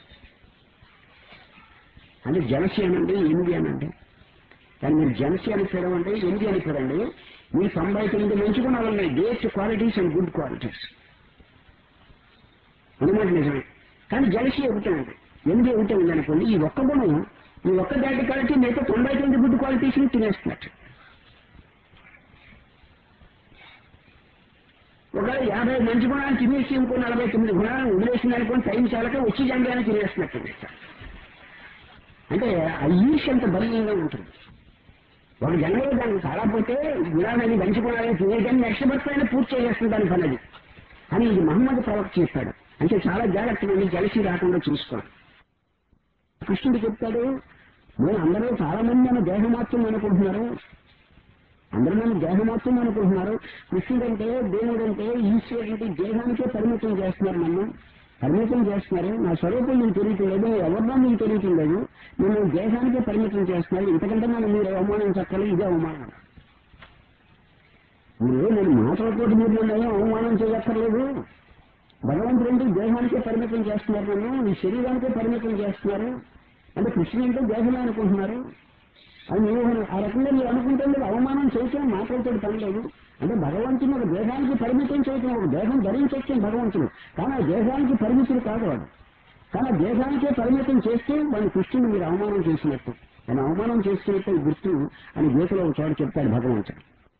అంటే జలసి అనండి ఎనిమిది అనండి కానీ మీరు జలసి అని పిలవండి ఎనిమిది అని పిలవండి మీ తొంభై తొమ్మిది మంచి గుణాలు ఉన్నాయి great qualities and good qualities అన్నమాట నిజమే కానీ జలసి ఒకటే ఉంది ఎనిమిది ఒకటే ఉందనుకోండి ఈ ఒక్క గుణం ఈ ఒక్క బ్యాడ్ క్వాలిటీ మిగతా తొంభై తొమ్మిది గుడ్ క్వాలిటీస్ ని తినేస్తున్నట్టు ఒకవేళ యాభై మంచి గుణాలు తినేసి ఇంకో నలభై తొమ్మిది గుణాలను వదిలేసింది అనుకోని టైం చాలక వచ్చి జంగానే తినేస్తున్నట్టు అంటే ఆ ఈర్ష అంత బలీయంగా ఉంటుంది ఒక జన్మలో దానికి చాలా పోతే గుణాలని మంచి గుణాలని తినేదాన్ని నెక్స్ట్ బర్త్ అయినా పూర్తి చేసేస్తుంది దాని పని అది అని ఇది మహమ్మద్ ప్రవక్త చెప్పాడు అంటే చాలా జాగ్రత్తగా ఉంది జలసి రాకుండా చూసుకోవాలి కృష్ణుడు చెప్తాడు నేను అందరూ చాలా మంది నన్ను దేహమాత్రం అనుకుంటున్నారు అందరూ నన్ను దేహమాత్రం అనుకుంటున్నారు కృష్ణుడు అంటే దేవుడు అంటే ఈశ్వరుడు అంటే దేహానికే పరిమితం చేస్తున్నారు నన్ను పరిమితం చేస్తున్నారు నా స్వరూపం మీకు తెలియటం లేదు ఎవరినో మీకు తెలియటం లేదు నేను దేశానికే పరిమితం చేస్తున్నారు ఇంతకంటే నన్ను మీరు అవమానం చెప్పాలి ఇదే అవమానం మీరు నేను మాటలతో మీరు నన్ను ఏం అవమానం చేయక్కర్లేదు భగవంతుడు అంటే దేహానికే పరిమితం చేస్తున్నారు నన్ను మీ శరీరానికే పరిమితం చేస్తున్నారు అంటే కృష్ణుడు అంటే దేహమే అనుకుంటున్నారు అది మీరు ఆ రకంగా మీరు అనుకుంటే మీరు అవమానం చేయటం మాటలతో పని లేదు అంటే భగవంతుని ఒక దేహానికి పరిమితం చేయటం ఒక దేహం ధరించొచ్చాం భగవంతుడు కానీ ఆ దేహానికి పరిమితుడు కాదు వాడు కానీ ఆ దేహానికే పరిమితం చేస్తే వాడిని కృష్ణుని మీరు అవమానం చేసినట్టు ఆయన అవమానం చేసినట్టు గుర్తు అని గీతలో ఒక చోట చెప్తాడు భగవంతుడు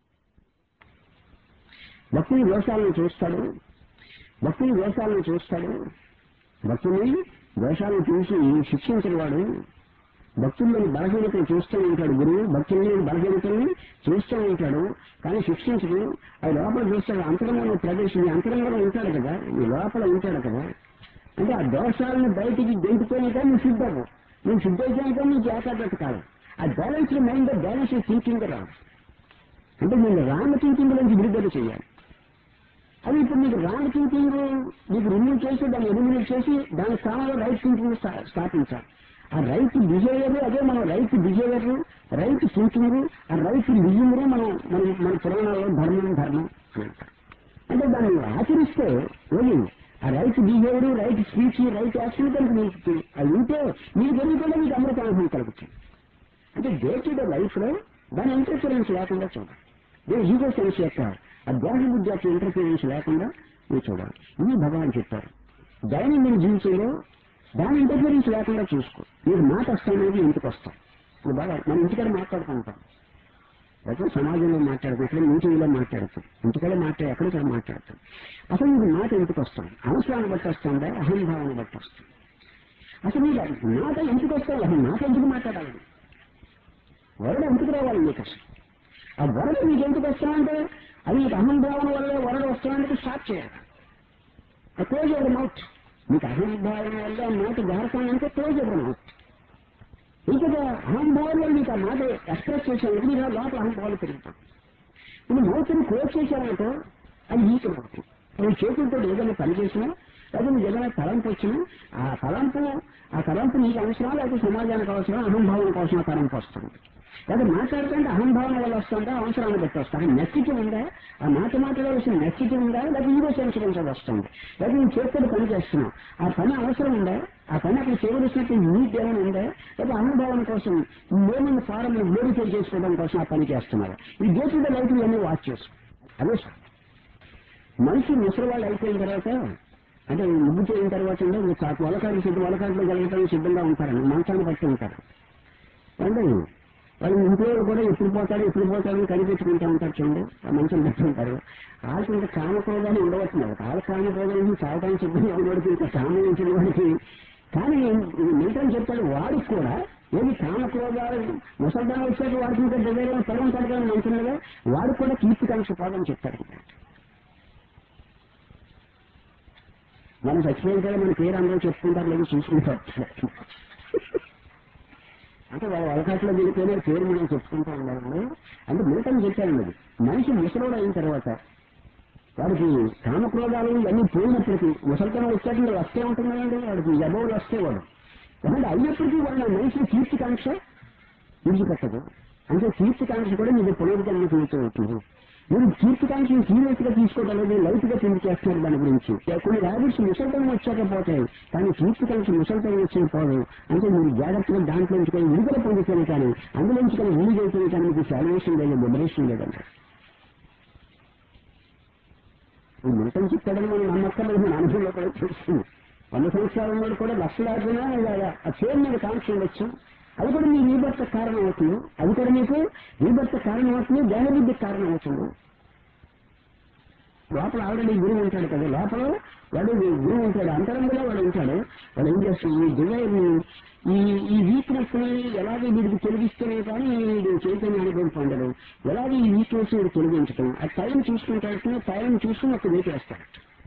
భక్తుని దోషాలను చూస్తాడు భక్తుని దోషాలను చూస్తాడు భక్తుని దోషాలను చూసి శిక్షించిన వాడు భక్తుల్లోని బలహీనతను చూస్తూ ఉంటాడు గురువు భక్తుల్లోని బలహీనతల్ని చూస్తూ ఉంటాడు కానీ శిక్షించడు అది లోపల చూస్తాడు అంతరంగంలో ప్రవేశం అంతరంగంలో ఉంటాడు కదా ఈ లోపల ఉంటాడు కదా అంటే ఆ దోషాలను బయటికి గెంటుకోనిక నువ్వు సిద్ధవు నువ్వు సిద్ధైతే నీకు ఏకాగ్రత కాదు ఆ బ్యాలెన్స్ మైండ్ బ్యాలెన్స్ థింకింగ్ రాదు అంటే నేను రాంగ్ థింకింగ్ నుంచి విడుదల చేయాలి అది ఇప్పుడు నీకు రాంగ్ థింకింగ్ నీకు రిమూవ్ చేసి దాన్ని ఎలిమినేట్ చేసి దాని స్థానంలో రైట్ థింకింగ్ స్థాపించాలి ఆ రైట్ బిహేవియర్ అదే మన రైట్ బిహేవియర్ రైట్ థింకింగ్ ఆ రైట్ లివింగ్ మనం మన మన పురాణాల్లో ధర్మం ధర్మం అని అంటారు అంటే దాన్ని ఆచరిస్తే ఏది ఆ right behaviour right speech right action కనుక మీకు అది ఉంటే మీకు తెలియకుండా మీకు అమృత అనుభవం కలుగుతుంది అంటే డే టు డే లైఫ్ లో దాని ఇంటర్ఫిరెన్స్ లేకుండా చూడాలి దీని ఈగో సెన్స్ యొక్క ఆ దేహ బుద్ధి యొక్క ఇంటర్ఫిరెన్స్ లేకుండా మీరు చూడాలి ఇది భగవాన్ చెప్పారు దైనందిన జీవితంలో దాని ఇంటర్ఫిరెన్స్ లేకుండా చూసుకో మీరు మాట వస్తానేది ఇంటికి వస్తాం ఇప్పుడు బాగా మనం ఇంటికాడ మాట్లాడుకుంటాం అయితే సమాజంలో మాట్లాడుకుంటాం మీటింగ్లో మాట్లాడతాం ఇంటికాడ మాట్లాడి ఎక్కడిక్కడ మాట్లాడతాం అసలు మీకు మాట ఎందుకు వస్తాం అవసరాన్ని బట్టి వస్తుందా అహంభావాన్ని బట్టి వస్తుంది అసలు మీకు మాట ఎందుకు వస్తాయి అసలు మాట ఎందుకు మాట్లాడాలి వరద ఎందుకు రావాలి మీకు అసలు ఆ వరద మీకు ఎందుకు వస్తామంటే అది మీకు అహంభావం వల్లే వరద వస్తామంటే స్టార్ట్ చేయాలి ఆ క్లోజ్ ఎవరి మౌత్ మీకు అహంభావం వల్ల ఆ మాట జారకాలంటే క్లోజ్ ఎవరి మౌత్ ఇంకా అహంభావం వల్ల మీకు ఆ మాట ఎక్స్ప్రెస్ చేసేందుకు మీరు లోపల అహంభావాలు పెరుగుతాం ఇప్పుడు మౌత్ని క్లోజ్ చేశారంటే అది ఈక అవుతుంది నువ్వు చేతులతో ఏదైనా పని చేసినా లేదా నువ్వు ఏదైనా తలంపు వచ్చినా ఆ తలంపు ఆ తలంపు నీకు అవసరం లేకపోతే సమాజానికి అవసరం అహంభావానికి అవసరం ఆ తలంపు వస్తుంది లేదా మాట్లాడుతుంటే అహంభావం వల్ల వస్తుందా అవసరాన్ని బట్టి వస్తుంది నెస్సిటీ ఉందా ఆ మాట మాట్లాడవలసిన నెస్సిటీ ఉందా లేదా ఈగో సెన్స్ నుంచి అది వస్తుంది లేదా నువ్వు చేతులు పని చేస్తున్నావు ఆ పని అవసరం ఉందా ఆ పని అక్కడ చేయవలసినట్టు నీట్ ఏమైనా ఉందా లేదా అహంభావం కోసం ఏమైనా ఫారం గ్లోరిఫై చేసుకోవడం కోసం ఆ పని చేస్తున్నారు ఈ దేశ లైఫ్ ఇవన్నీ వాచ్ చేసుకో అదే సార్ మనిషి ముసలివాళ్ళు అయిపోయిన తర్వాత అంటే ముగ్గు చేయిన తర్వాత వలకాడు సిద్ధం వలకాడులో జరగటానికి సిద్ధంగా ఉంటారండి మంచాన్ని బట్టి ఉంటారు అంటే వాళ్ళు ఇంట్లో కూడా ఎప్పుడు పోతాడు ఎప్పుడు పోతాడు అని కనిపెట్టుకుంటూ ఉంటారు చూడండి ఆ మంచిని పెట్టుకుంటారు వాళ్ళకి ఇంకా కామక్రోధాలు ఉండవచ్చున్నారు వాళ్ళ కామక్రోధాలు చావడానికి సిద్ధంగా ఉన్నవాడికి ఇంకా కామం ఉంచిన వాడికి కానీ మిగతా చెప్తాడు వాడికి కూడా ఏది కామక్రోధాలు ముసల్దానం వచ్చాక వాడికి ఇంకా దగ్గర పదం పడగలని అంటున్నదా వాడికి కూడా కీర్తికాంక్ష పాదం చెప్తాడు మనం చచ్చిపోయిన కదా మన పేరు అందరూ చెప్పుకుంటారు లేదు చూసుకుంటారు అంటే వాళ్ళ అవకాశంలో దిగితేనే పేరు మనం చెప్పుకుంటూ ఉండాలండి అంటే మిగతా చెప్పాను అది మనిషి ముసలోడు అయిన తర్వాత వాడికి కామక్రోధాలు ఇవన్నీ పోయినప్పటికీ ముసలితనం వచ్చాక ఇంకా వస్తే ఉంటుంది కదండి వాడికి జబోలు వస్తే వాడు కాబట్టి అయినప్పటికీ వాళ్ళ మనిషి కీర్తికాంక్ష విడిచిపెట్టదు అంటే కీర్తికాంక్ష కూడా మీకు పునరుద్ధరణ అవుతుంది మీరు కీర్తికాంక్షని సీరియస్ గా తీసుకోగలదు లైట్ గా థింక్ చేస్తున్నారు దాని గురించి కొన్ని హ్యాబిట్స్ ముసలితనం వచ్చాక పోతాయి కానీ కీర్తికాంక్ష ముసలితనం వచ్చే పోదు అంటే మీరు జాగ్రత్తగా దాంట్లో నుంచి కానీ విడుదల పొందుతాను కానీ అందులోంచి కానీ రిలీజ్ అవుతుంది కానీ మీకు సాల్వేషన్ లేదు లిబరేషన్ లేదండి ఈ మిగతా చెప్తాడని మనం నమ్మక్కర్లేదు మన అనుభవంలో కూడా చూస్తుంది వంద సంవత్సరాల ఉన్నది కూడా లక్షలాదినా ఆ చేరు మీద కాంక్ష ఉండొచ్చు అది కూడా మీ రీబర్త కారణం అవుతుంది అది కూడా మీకు రీబర్త కారణం అవుతుంది దేహబుద్ధికి కారణం అవుతుంది లోపల ఆల్రెడీ గురువు ఉంటాడు కదా లోపల వాడు గురువు ఉంటాడు అంతరంగంలో వాడు ఉంటాడు వాడు ఏం చేస్తుంది ఈ డిజైర్ ఈ ఈ వీక్నెస్ ని ఎలాగే వీడికి తొలగిస్తేనే కానీ వీడు చైతన్యానికి పొందడు ఎలాగే ఈ వీక్నెస్ వీడు తొలగించడం ఆ టైం చూసుకుంటాడు టైం చూసుకుని ఒక వెయిట్ వేస్తాడు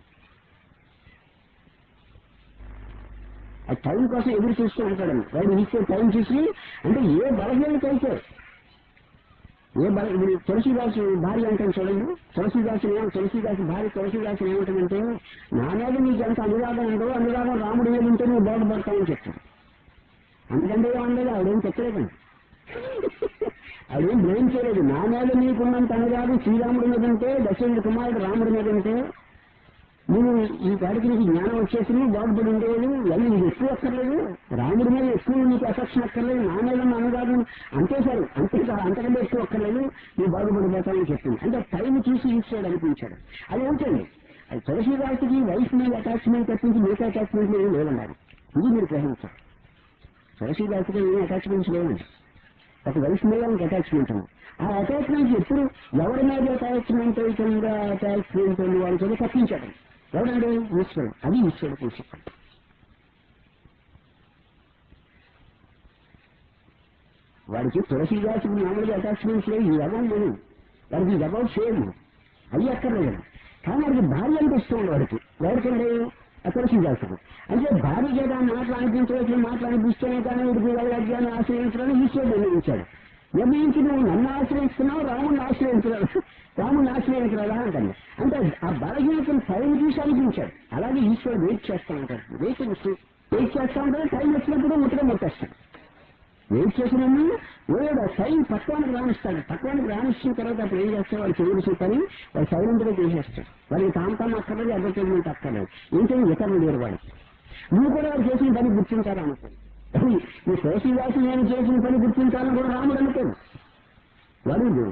ఆ టైం కోసం ఎదురు చూస్తూ ఉంటాడు వాడు ఇచ్చే టైం చూసి అంటే ఏ బలహీనకైతే ఏ బల ఇప్పుడు తులసిదాసు భార్య అంటాను చూడండి తులసిదాసు ఏమో తులసిదాసు భార్య తులసిదాసు ఏమంటుందంటే నా మీద నీకు ఎంత అనురాగం ఉందో అనురాగం రాముడి మీద ఉంటే నువ్వు బాగుపడతావని చెప్తాను అందుకంటే ఏమన్నది ఆవిడేం చెప్పలేదండి ఆవిడేం బ్లేమ్ చేయలేదు నా మీద నీకున్నంత అనురాగం శ్రీరాముడి మీద ఉంటే దశరథ కుమారుడు రాముడి మీద ఉంటే నువ్వు ఈ కాడికి నీకు జ్ఞానం వచ్చేసి నువ్వు బాగుపడి ఉండేది ఇవన్నీ నీకు ఎక్కువ అక్కర్లేదు రాముడి మీద ఎక్కువ నీకు అఫెక్షన్ అక్కర్లేదు నా మీద ఉన్న అనురాగం అంతే సార్ అంతే సార్ అంతకంటే ఎక్కువ అక్కర్లేదు నువ్వు బాగుపడిపోతావని చెప్పింది అంటే టైం చూసి ఇచ్చాడు అనిపించాడు అది ఏంటండి అది తులసి రాశికి వైఫ్ మీద అటాచ్మెంట్ తప్పించి మిగతా అటాచ్మెంట్ ఏం లేవన్నారు ఇది మీరు గ్రహించారు తులసి రాశికి ఏం అటాచ్మెంట్స్ లేవండి ఒక వైఫ్ మీద ఒక అటాచ్మెంట్ ఉంది ఆ అటాచ్మెంట్ ఎప్పుడు ఎవరి మీద అటాచ్మెంట్ అవుతుందో అటాచ్మెంట్ ఉంది వాళ్ళ చేత తప్పించాడు ఎవరండి ఈశ్వరుడు అది ఈశ్వరుడు తీసుకుంటాడు వాడికి తులసి దాసుకు మామూలుగా అటాచ్మెంట్స్ లేవు ఈ అవం లేదు వాడికి ఇది అబౌట్ సేమ్ అది అక్కర్లేదు కానీ వాడికి భార్య అంటే ఇష్టం ఉంది వాడికి ఎవరికండి ఆ తులసి దాసుకు అంటే భార్య చేత మాటలు అనిపించవచ్చు మాటలు అనిపిస్తేనే కానీ వీడికి వైరాగ్యాన్ని ఆశ్రయించడానికి ఈశ్వరుడు నిర్ణయించాడు నిర్ణయించి నువ్వు నన్ను ఆశ్రయిస్తున్నావు రాముడిని ఆశ్రయించలేదు రాముడిని ఆశ్రయించలేదా అంటాను అంటే ఆ బలహీనతను టైం చూసి అనిపించాడు అలాగే ఈశ్వరుడు వెయిట్ చేస్తా ఉంటాడు వెయిట్ వెయిట్ చేస్తా ఉంటాడు టైం వచ్చినప్పుడు ముట్టగా ముట్టేస్తాడు వెయిట్ చేసినప్పుడు ఓడు ఆ టైం పక్వానికి రాణిస్తాడు పక్వానికి రాణించిన తర్వాత అప్పుడు ఏం చేస్తాడు వాడు చేయవలసిన పని వాడు సైలెంట్ గా చేసేస్తాడు వాడికి తామతాం అక్కర్లేదు అడ్వర్టైజ్మెంట్ అక్కర్లేదు ఏంటంటే ఇతరులు లేరు వాడు నువ్వు కూడా వాడు చేసిన పని గుర్తించాలనుకోండి ఈ శేషిదాసి నేను చేసిన పని గుర్తించాలని కూడా రాముడు అనుకోడు వాడు దేవుడు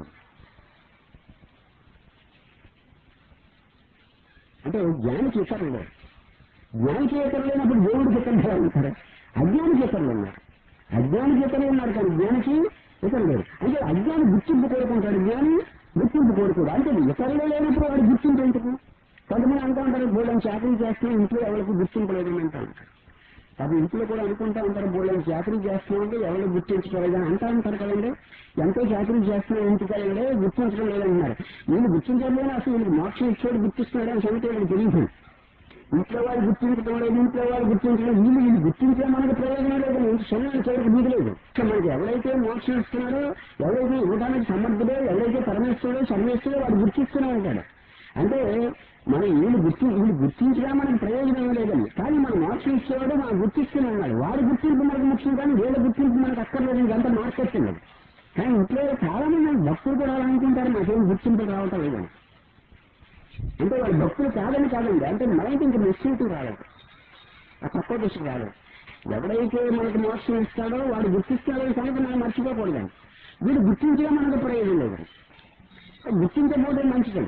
అంటే జ్ఞానికి ఇతరులు లేరు జ్ఞానికి ఇతరులు లేనప్పుడు దేవుడికి ఇతరులు ఎలా ఉంటారు అజ్ఞానికి ఇతరులు ఉన్నారు అజ్ఞానికి ఇతరులు ఉన్నారు కానీ జ్ఞానికి ఇతరులు లేరు అంటే అజ్ఞాని గుర్తింపు కోరుకుంటాడు జ్ఞాని గుర్తింపు కోరుకోడు అంటే ఇతరులు లేనప్పుడు వాడు గుర్తింపు ఎందుకు కొంతమంది అంటూ ఉంటారు బోళ్ళని చాకరీ చేస్తున్నా ఇంట్లో ఎవరికి గుర్తింపు లేదని అంటూ ఉంటారు అది ఇంట్లో కూడా అనుకుంటా ఉంటారు బోళ్ళని చాకరీ చేస్తున్నామంటే ఎవరు గుర్తించలేదు అని అంటా ఉంటారు కదండి ఎంతో చాకరీ చేస్తున్నారు ఇంటికి వెళ్ళే గుర్తించడం లేదంటున్నారు వీళ్ళు గుర్తించలేదు అసలు వీళ్ళకి మోక్షం ఇచ్చేవాడు గుర్తిస్తున్నాడు అని సంగతి వీళ్ళకి తెలియదు ఇంట్లో వాళ్ళు గుర్తించడం లేదు ఇంట్లో వాళ్ళు గుర్తించడం వీళ్ళు వీళ్ళు గుర్తించడం మనకు ప్రయోజనం లేదు ఇంత సొమ్ము చేయడానికి వీలు లేదు ఇక మనకి ఎవరైతే మోక్షం ఇస్తున్నాడో ఎవరైతే ఇవ్వడానికి సమర్థుడో ఎవరైతే పరమేశ్వరుడో సర్వేశ్వరుడో వాడు గుర్తిస్తూనే ఉంటాడు అంటే మనం వీళ్ళు గుర్తి వీళ్ళు గుర్తించగా మనకు ప్రయోజనం లేదని కానీ మనం మోక్షం ఇచ్చేవాడు మనం గుర్తిస్తూనే ఉన్నాడు వాడు గుర్తింపు మనకు ముఖ్యం కానీ వీళ్ళ గుర్తింపు మనకు అక్కర్లేదు ఇదంతా మార్కెట్ కానీ ఇంట్లో చాలా మంది భక్తులు కూడా అలా అనుకుంటారు నాకేం గుర్తింపు రావటం లేదని అంటే వాళ్ళు భక్తులు కాదని కాదండి అంటే మైండ్ ఇంకా మెచ్యూరిటీ రాలేదు ఆ తక్కువ దృష్టి రాలేదు ఎవడైతే మనకు మోక్షం ఇస్తాడో వాడు గుర్తిస్తాడో సంగతి మనం మర్చిపోకూడదండి వీడు గుర్తించగా మనకు ప్రయోజనం లేదు గుర్తించకపోతే మంచిదండి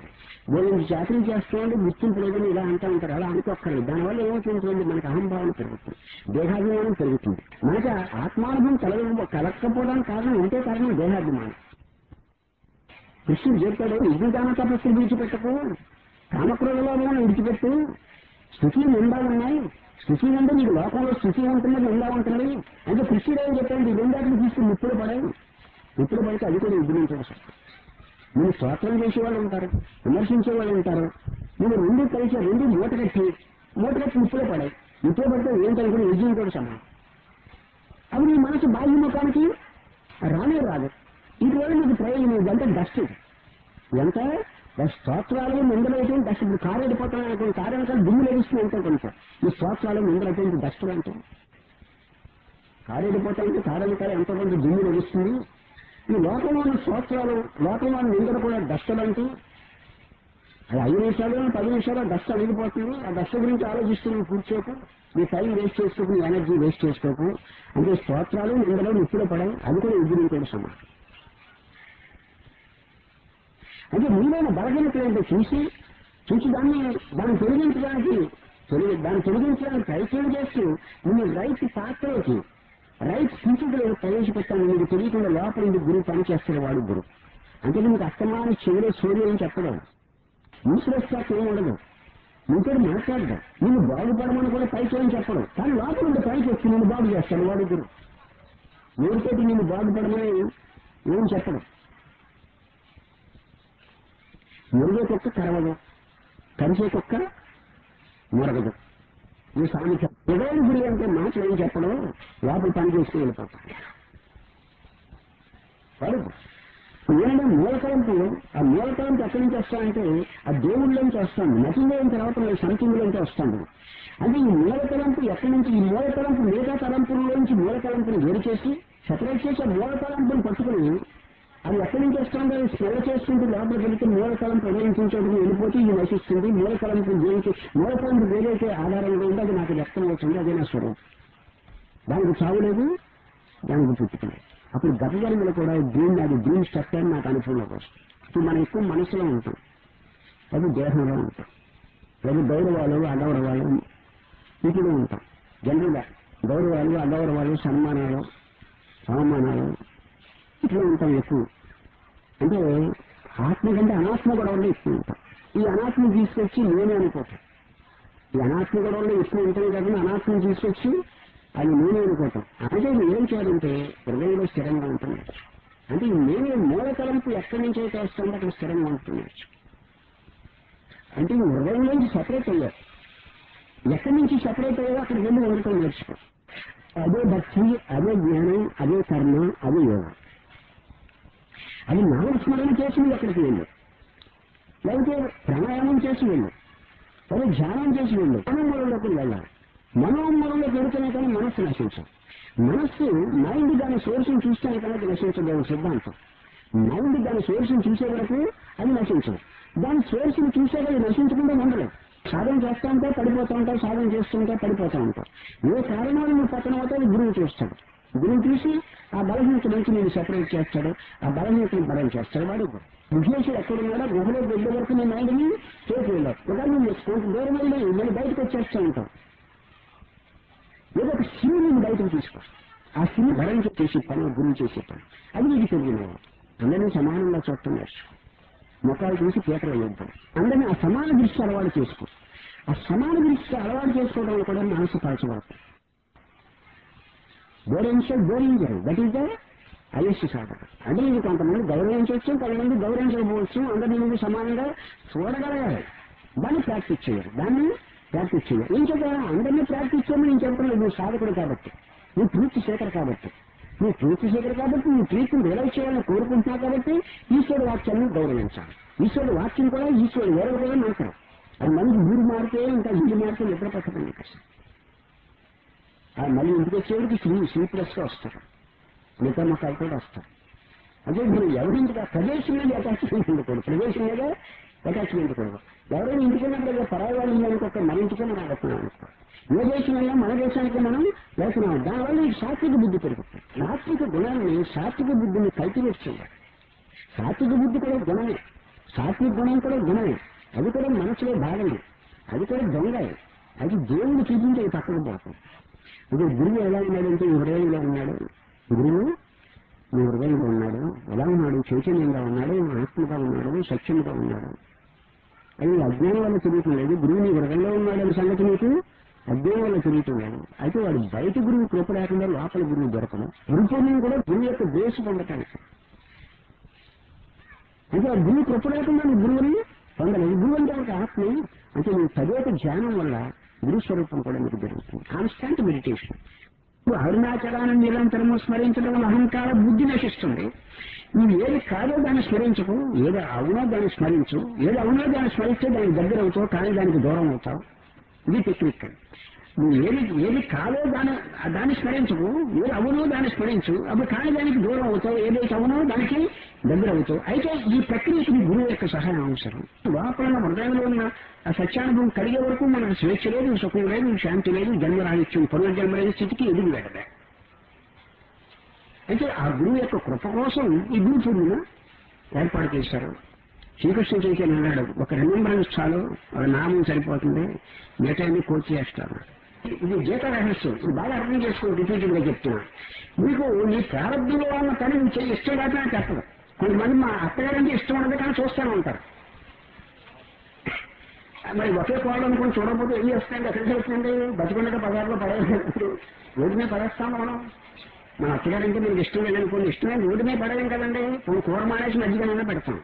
గోవింద చాకరీ చేస్తున్నాడు గుర్తింపు లేదని ఇలా అంటూ ఉంటారు అలా అనుకోక్కర్లేదు దానివల్ల ఏమవుతుంది మనకి అహంభావన పెరుగుతుంది దేహాభిమానం పెరుగుతుంది మనకి ఆ ఆత్మానుభవం కలగ కలగకపోవడానికి కారణం ఉంటే కారణం దేహాభిమానం కృష్ణుడు చెప్పాడు నిజంగాన తపస్సులు విడిచిపెట్టకు కామక్రోధంలో విడిచిపెట్టు స్థితి నిండా ఉన్నాయి స్థితి అంటే నీకు లోకంలో స్థితి ఉంటున్నది నిండా ఉంటుంది అంటే కృష్ణుడు ఏం చెప్పాడు ఈ రెండాటిని తీసుకుని ముప్పుడు పడాయి ముప్పుడు పడితే అది కూడా విగ్రహించవచ్చు మీరు స్తోత్రం చేసే వాళ్ళు ఉంటారు విమర్శించే వాళ్ళు ఉంటారు మీరు రెండు కలిసి రెండు మూట కట్టి మూట కట్టి ముప్పులో పడాయి ముప్పులో పడితే ఏంటనుకుని విజయం కూడా సమానం అది నీ మనసు బాహ్య ముఖానికి రానే రాదు ఇటువల్ల మీకు ప్రయోజనం ఇదంతా డస్ట్ ఎంత స్తోత్రాలు నిందలైతే డస్ట్ ఇప్పుడు కారు వెళ్ళిపోతున్నాయి అనుకోండి కారు వెనకాల దుమ్ము లభిస్తుంది అంటే కొంచెం ఈ స్తోత్రాలు నిందలైతే డస్ట్ అంటే కారు వెళ్ళిపోతాయంటే కారు వెనకాల ఎంతో కొంత దుమ్ము లభిస్తుంది ఈ లోకంలో ఉన్న స్తోత్రాలు లోకంలో ఉన్న నిందలు కూడా డస్టలు అంటే అది ఐదు నిమిషాలు పది నిమిషాలు డస్ట్ అడిగిపోతుంది ఆ డస్ట్ గురించి ఆలోచిస్తున్నాం కూర్చోకు మీ టైం వేస్ట్ చేసుకోకు మీ ఎనర్జీ వేస్ట్ చేసుకోకు అంటే స్తోత్రాలు నిందలు నిప్పులో పడాయి అది కూడా విజృంభించడం సమానం అంటే మీరైన బలహీనతలు చూసి చూసి దాన్ని దాన్ని తొలగించడానికి తొలగి దాన్ని తొలగించడానికి ప్రయత్నం చేస్తూ నిన్ను రైట్ పాత్రలోకి రైట్ స్థితిలో ప్రవేశపెట్టాను నీకు తెలియకుండా లోపల నుండి గురువు పనిచేస్తాడు వాడు గురువు అంటే నీకు అస్తమానం చెవిలో సూర్యుడు అని చెప్పడం ఈశ్వరస్థాకి ఏం ఉండదు నీతో మాట్లాడదు నిన్ను బాగుపడమని కూడా పైకి ఏం చెప్పడం కానీ లోపల నుండి పైకి వచ్చి నిన్ను బాగు చేస్తాడు వాడు గురువు ఎవరితోటి నిన్ను బాగుపడమని ఏం చెప్పడం మురిగే కుక్క కరవదు కరిసే కుక్క మొరగదు ఈ సామెత హృదయం గురి అంటే మాటలు ఏం చెప్పడం లోపల పని చేసుకుని వెళ్ళిపోతాడు వాడు ఏంటంటే మూలకలంపు ఆ మూలకలంపు ఎక్కడి నుంచి వస్తాయంటే ఆ దేవుళ్ళలోంచి వస్తుంది నటిలో అయిన తర్వాత మళ్ళీ సంతింగులోంచి వస్తుంది అంటే ఈ మూలకలంపు ఎక్కడి నుంచి ఈ మూలకలంపు మిగతా తలంపుల్లోంచి మూలకలంపుని వేరు చేసి సెపరేట్ చేసి ఆ మూలకలంపుని పట్టుకుని అది ఎక్కడి నుంచి వస్తుందో అది స్మెల్ చేసుకుంటూ లోపలికి వెళ్తే మూలకలం ప్రవేశించడానికి వెళ్ళిపోతే ఇది నశిస్తుంది మూలకలంపు దేనికి మూలకలంపు ఏదైతే ఆధారంగా ఉందో అది నాకు వ్యక్తం అవుతుంది అదే నా స్వరూపం దానికి చావు లేదు దానికి పుట్టుకులేదు అప్పుడు గత జన్మలో కూడా దీన్ని అది దీని స్ట్రక్చర్ నాకు అనుభవంలోకి వస్తుంది ఇప్పుడు మనం ఎక్కువ మనసులో ఉంటాం అది దేహంలో ఉంటాం లేదా గౌరవాలు అగౌరవాలు వీటిలో ఉంటాం జనరల్గా గౌరవాలు అగౌరవాలు సన్మానాలు అవమానాలు ఇట్లా ఉంటాం ఎక్కువ అంటే ఆత్మ కంటే అనాత్మ గొడవల్లో ఎక్కువ ఉంటాం ఈ అనాత్మ తీసుకొచ్చి నేనే అనుకోవటం ఈ అనాత్మ గొడవల్లో ఎక్కువ ఉంటాయి కాబట్టి అనాత్మను తీసుకొచ్చి అది నేనే అనుకోవటం అంటే ఇది ఏం చేయాలంటే హృదయంలో స్థిరంగా ఉంటుంది అంటే ఈ నేనే మూలకలంపు ఎక్కడి నుంచి అయితే వస్తుందో అక్కడ స్థిరంగా ఉంటుంది అంటే ఈ హృదయం నుంచి సపరేట్ అయ్యారు ఎక్కడి నుంచి సపరేట్ అయ్యారో అక్కడికి వెళ్ళి ఉండటం నేర్చుకో అదే భక్తి అదే జ్ఞానం అదే కర్మ అదే యోగం అది నామస్మరణ చేసి నువ్వు ఎక్కడికి వెళ్ళు లేకపోతే ప్రాణాయామం చేసి వెళ్ళు లేదా ధ్యానం చేసి వెళ్ళు మనోమరంలోకి వెళ్ళాలి మనోమరంలోకి వెళుతున్నా కానీ మనస్సు నశించదు మనస్సు మైండ్ దాని సోర్స్ని చూస్తేనే కానీ అది నశించదు అది సిద్ధాంతం మైండ్ దాని సోర్స్ని చూసే వరకు అది నశించదు దాని సోర్స్ని చూసే అది నశించకుండా ఉండలేదు సాధన చేస్తూ ఉంటే పడిపోతూ ఉంటావు సాధన చేస్తుంటే పడిపోతూ ఉంటావు ఏ కారణాలు నువ్వు పతనం అవుతావు గురువు చూస్తాడు గురువు చూసి ఆ బలహీనత నుంచి నేను సెపరేట్ చేస్తాడు ఆ బలహీనతను బలం చేస్తాడు వాడు విఘ్నేశ్వరుడు ఎక్కడున్నాడో గుహలో వెళ్ళే వరకు నీ మైండ్ని చేసి వెళ్ళావు ఒకవేళ నువ్వు కొంత దూరం వెళ్ళి మళ్ళీ బయటకు వచ్చేస్తూ ఉంటావు ఏదో ఒక సిని నేను బయటకు తీసుకో ఆ సిని భరించి చేసే పని గురువు చేసే పని అది నీకు తెలియదు అందరినీ సమానంగా చూడటం నేర్చుకో ముఖాలు చూసి పీకలు వేద్దాం అందరినీ ఆ సమాన దృష్టి అలవాటు చేసుకో ఆ సమాన దృష్టి అలవాటు చేసుకోవడం వల్ల కూడా మనసు పరచబడుతుంది గౌరవించాలి గౌరవించాలి దట్ ఈస్ ద హైయెస్ట్ సాధన అంటే ఇది కొంతమంది గౌరవించవచ్చు కొంతమంది గౌరవించకపోవచ్చు అందరినీ నువ్వు సమానంగా చూడగలగాలి దాన్ని ప్రాక్టీస్ చేయాలి దాన్ని ప్రాక్టీస్ చేయాలి ఏం చెప్పారా అందరినీ ప్రాక్టీస్ చేయమని నేను చెప్పలేదు నువ్వు సాధకుడు కాబట్టి నువ్వు ట్రూత్ శేఖర్ కాబట్టి నువ్వు ట్రూత్ శేఖర్ కాబట్టి నువ్వు ట్రీట్ని రియలైజ్ చేయాలని కోరుకుంటున్నావు కాబట్టి ఈశ్వరుడు వాక్యాన్ని గౌరవించాలి ఈశ్వరుడు వాక్యం కూడా ఈశ్వరుడు వేరే కూడా మాత్రం అది మనిషి ఊరు మారితే ఇంకా ఇల్లు మారితే నిద్ర పట్టదండి కష్టం ఆ మళ్ళీ ఇంటికి వచ్చేవాడికి శ్రీ శ్రీ ప్లస్గా వస్తారు మిగతా మొక్కలు కూడా వస్తారు అదే మీరు ఎవరింటికి ఆ ప్రదేశం మీద అటాచ్మెంట్ ఉండకూడదు ప్రదేశం మీద అటాచ్మెంట్ ఉండకూడదు ఎవరైనా ఇంటికైనప్పుడు ఏదో పరాయి వాళ్ళు ఇంకొక మన ఇంటికే మనం వెళ్తున్నాం అనుకో ఏ దేశమైనా మన దేశానికి మనం వెళ్తున్నాం దానివల్ల ఈ సాత్విక బుద్ధి పెరుగుతుంది సాత్విక గుణాన్ని సాత్విక బుద్ధిని కల్టివేట్ చేయాలి సాత్విక బుద్ధి కూడా గుణమే సాత్విక గుణం కూడా గుణమే అది కూడా మనసులో భాగమే అది కూడా దొంగ అది దేవుడు చూపించి అది పక్కన పోతాం ఇప్పుడు గురువు ఎలా ఉన్నాడంటే ఈ హృదయంలో ఉన్నాడు గురువు ఈ హృదయంలో ఉన్నాడు ఎలా ఉన్నాడు చైతన్యంగా ఉన్నాడు ఆత్మగా ఉన్నాడు సత్యంగా ఉన్నాడు అది అజ్ఞానం వల్ల తిరుగుతుంది లేదు గురువు నీ హృదయంలో ఉన్నాడని సంగతి నీకు అజ్ఞానం వల్ల తిరుగుతున్నాడు అయితే వాడు బయట గురువు కృప లేకుండా లోపల గురువు దొరకడం గురుపూర్ణం కూడా గురువు యొక్క దేశ పొందటానికి అంటే ఆ గురువు కృప లేకుండా నువ్వు గురువుని పొందలేదు గురువు అంటే ఒక ఆత్మ అంటే నువ్వు తదేక ధ్యానం వల్ల గురు స్వరూపం కూడా నీకు జరుగుతుంది కాన్స్టాంట్ మెడిటేషన్ నువ్వు అరుణాచలాన్ని నిరంతరము స్మరించడం వల్ల అహంకార బుద్ధి నశిస్తుంది నువ్వు ఏది కాదో దాన్ని స్మరించకు ఏది అవునో దాన్ని స్మరించు ఏది అవునో దాన్ని స్మరిస్తే దానికి దగ్గర అవుతావు కానీ దానికి దూరం అవుతావు ఇది టెక్నిక్ నువ్వు ఏది ఏది కాదో దాని దాన్ని స్మరించకు ఏది అవునో దాన్ని స్మరించు అప్పుడు కానీ దానికి దూరం అవుతావు ఏదైతే అవునో దానికి దగ్గర అవుతావు అయితే ఈ ప్రక్రియకి నీ గురువు యొక్క సహాయం అవసరం లోపల ఉన్న హృదయంలో ఉన్న ఆ సత్యానుభవం కలిగే వరకు మనకు స్వేచ్ఛ లేదు సుఖం లేదు శాంతి లేదు జన్మ రాహిత్యం పునర్జన్మ లేని స్థితికి ఎదుగు వెళ్ళలే అయితే ఆ గురువు యొక్క కృప కోసం ఈ గురు పూర్ణిమ ఏర్పాటు చేశారు శ్రీకృష్ణ చైతన్య అన్నాడు ఒక రిమెంబరెన్స్ చాలు ఒక నామం సరిపోతుంది మిగతాన్ని కోచ్ చేస్తారు ఇది గీత రహస్యం ఇది బాగా అర్థం చేసుకుని రిపీటెడ్ గా చెప్తున్నా మీకు నీ ప్రారంభంలో ఉన్న పని నువ్వు చేయి ఇష్టం లేకపోయినా చెప్పదు కొంతమంది మా అత్తగారంటే ఇష్టం ఉండదు కానీ చూస్తూనే ఉంటారు మరి ఒకే కోడలు అనుకుని చూడకపోతే ఏం చేస్తాయండి ఎక్కడికి వెళ్తుంది బతికొండగా పదార్థంలో పడేది రోడ్డు మీద పడేస్తాం మనం మన అత్తగారంటే మీకు ఇష్టం లేదనుకోండి ఇష్టమే రోడ్డు మీద పడలేం కదండి కొన్ని కూర మానేసి మధ్యగానే పెడతాం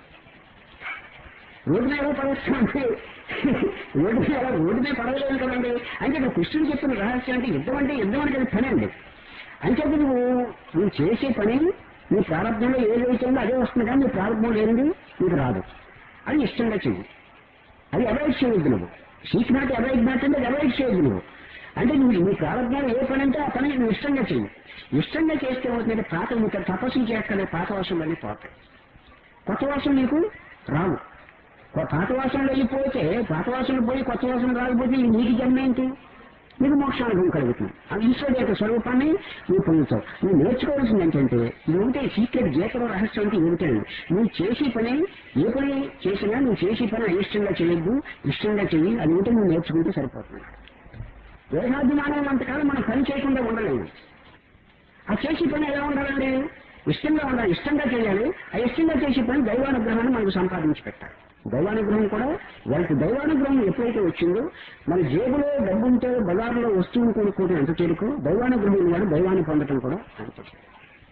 రోడ్డు మీద ఎలా పడేస్తామంటే రోడ్డు మీద ఎలా రోడ్డు మీద పడలేదు కదండి అంటే ఇక్కడ కృష్ణుడు చెప్పిన రహస్యం అంటే యుద్ధం అంటే యుద్ధం అంటే అది పని అండి అంటే నువ్వు నువ్వు చేసే పని నీ ప్రారంభంలో ఏదైతే ఉందో అదే వస్తుంది కానీ నీ ప్రారంభం లేనిది నీకు రాదు అది ఇష్టంగా చెయ్యి అది అవాయిడ్ చేయొద్దు నువ్వు సీక్ నాట్ అవాయిడ్ నాట్ అంటే అది అవాయిడ్ చేయొద్దు నువ్వు అంటే నువ్వు నీ ప్రారంభంలో ఏ పని అంటే ఆ పని నువ్వు ఇష్టంగా చెయ్యి ఇష్టంగా చేస్తే ఏమవుతుందంటే పాత నీకు తపస్సు చేస్తానే పాత వాసనలన్నీ పోతాయి కొత్త వాసన నీకు రావు కొ- పాత వాసనలు వెళ్ళిపోతే పాత వాసనలు పోయి కొత్త వాసన రాకపోతే ఇది నీకు జన్మ ఏంటి నీకు మోక్షానుభవం కలుగుతుంది ఆ ఈశ్వరుడు యొక్క స్వరూపాన్ని నువ్వు పొందుతావు నువ్వు నేర్చుకోవాల్సింది ఏంటంటే ఇది ఒకటే సీక్రెట్ గీతలో రహస్యం అంటే ఏమిటండి నువ్వు చేసే పని ఏ పని చేసినా నువ్వు చేసే పని అయిష్టంగా చేయొద్దు ఇష్టంగా చెయ్యి అది ఉంటే నువ్వు నేర్చుకుంటే సరిపోతుంది దేహాభిమానం అంతకాలం మనం పని చేయకుండా ఉండలేము ఆ చేసే పని ఎలా ఉండాలండి ఇష్టంగా ఉండాలి ఇష్టంగా చేయాలి ఆ ఇష్టంగా చేసే పని దైవానుగ్రహాన్ని మనకు సంపాదించి పెట్టాలి దైవానుగ్రహం కూడా వాళ్ళకి దైవానుగ్రహం ఎప్పుడైతే వచ్చిందో మన జేబులో డబ్బుంటే బజార్లో వస్తువులు కొనుక్కోవడం ఎంత చేరుకో దైవానుగ్రహం వాడు దైవాన్ని పొందటం కూడా అంత చేరుకు.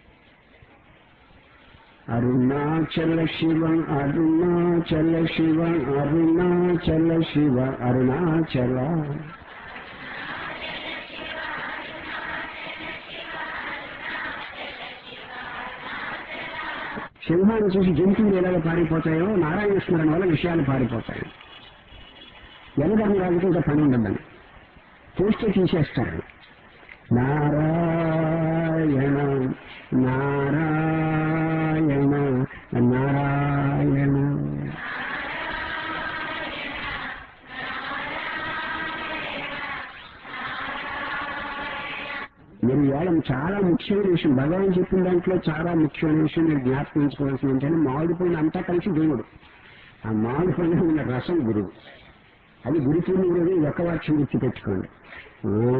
అరుణాచల శివ అరుణాచల శివ అరుణాచల శివ అరుణాచల సింహాన్ని చూసి జంతువులు ఎలాగ పారిపోతాయో నారాయణ స్మరణ వల్ల విషయాలు పారిపోతాయి యమధర్మరాజుకి ఇంకా పని ఉండదని చూస్తే తీసేస్తారు నారాయణ నారాయణ నారాయణ మీరు వేళం చాలా ముఖ్యమైన విషయం భగవాన్ చెప్పిన దాంట్లో చాలా ముఖ్యమైన విషయం మీరు జ్ఞాపకం ఉంచుకోవాల్సింది ఏంటంటే మామిడి పళ్ళు అంతా కలిసి దేవుడు ఆ మామిడి పళ్ళు ఉన్న రసం గురువు అది గురు పూర్ణిమ రోజు ఒక వాక్యం గుర్తు పెట్టుకోండి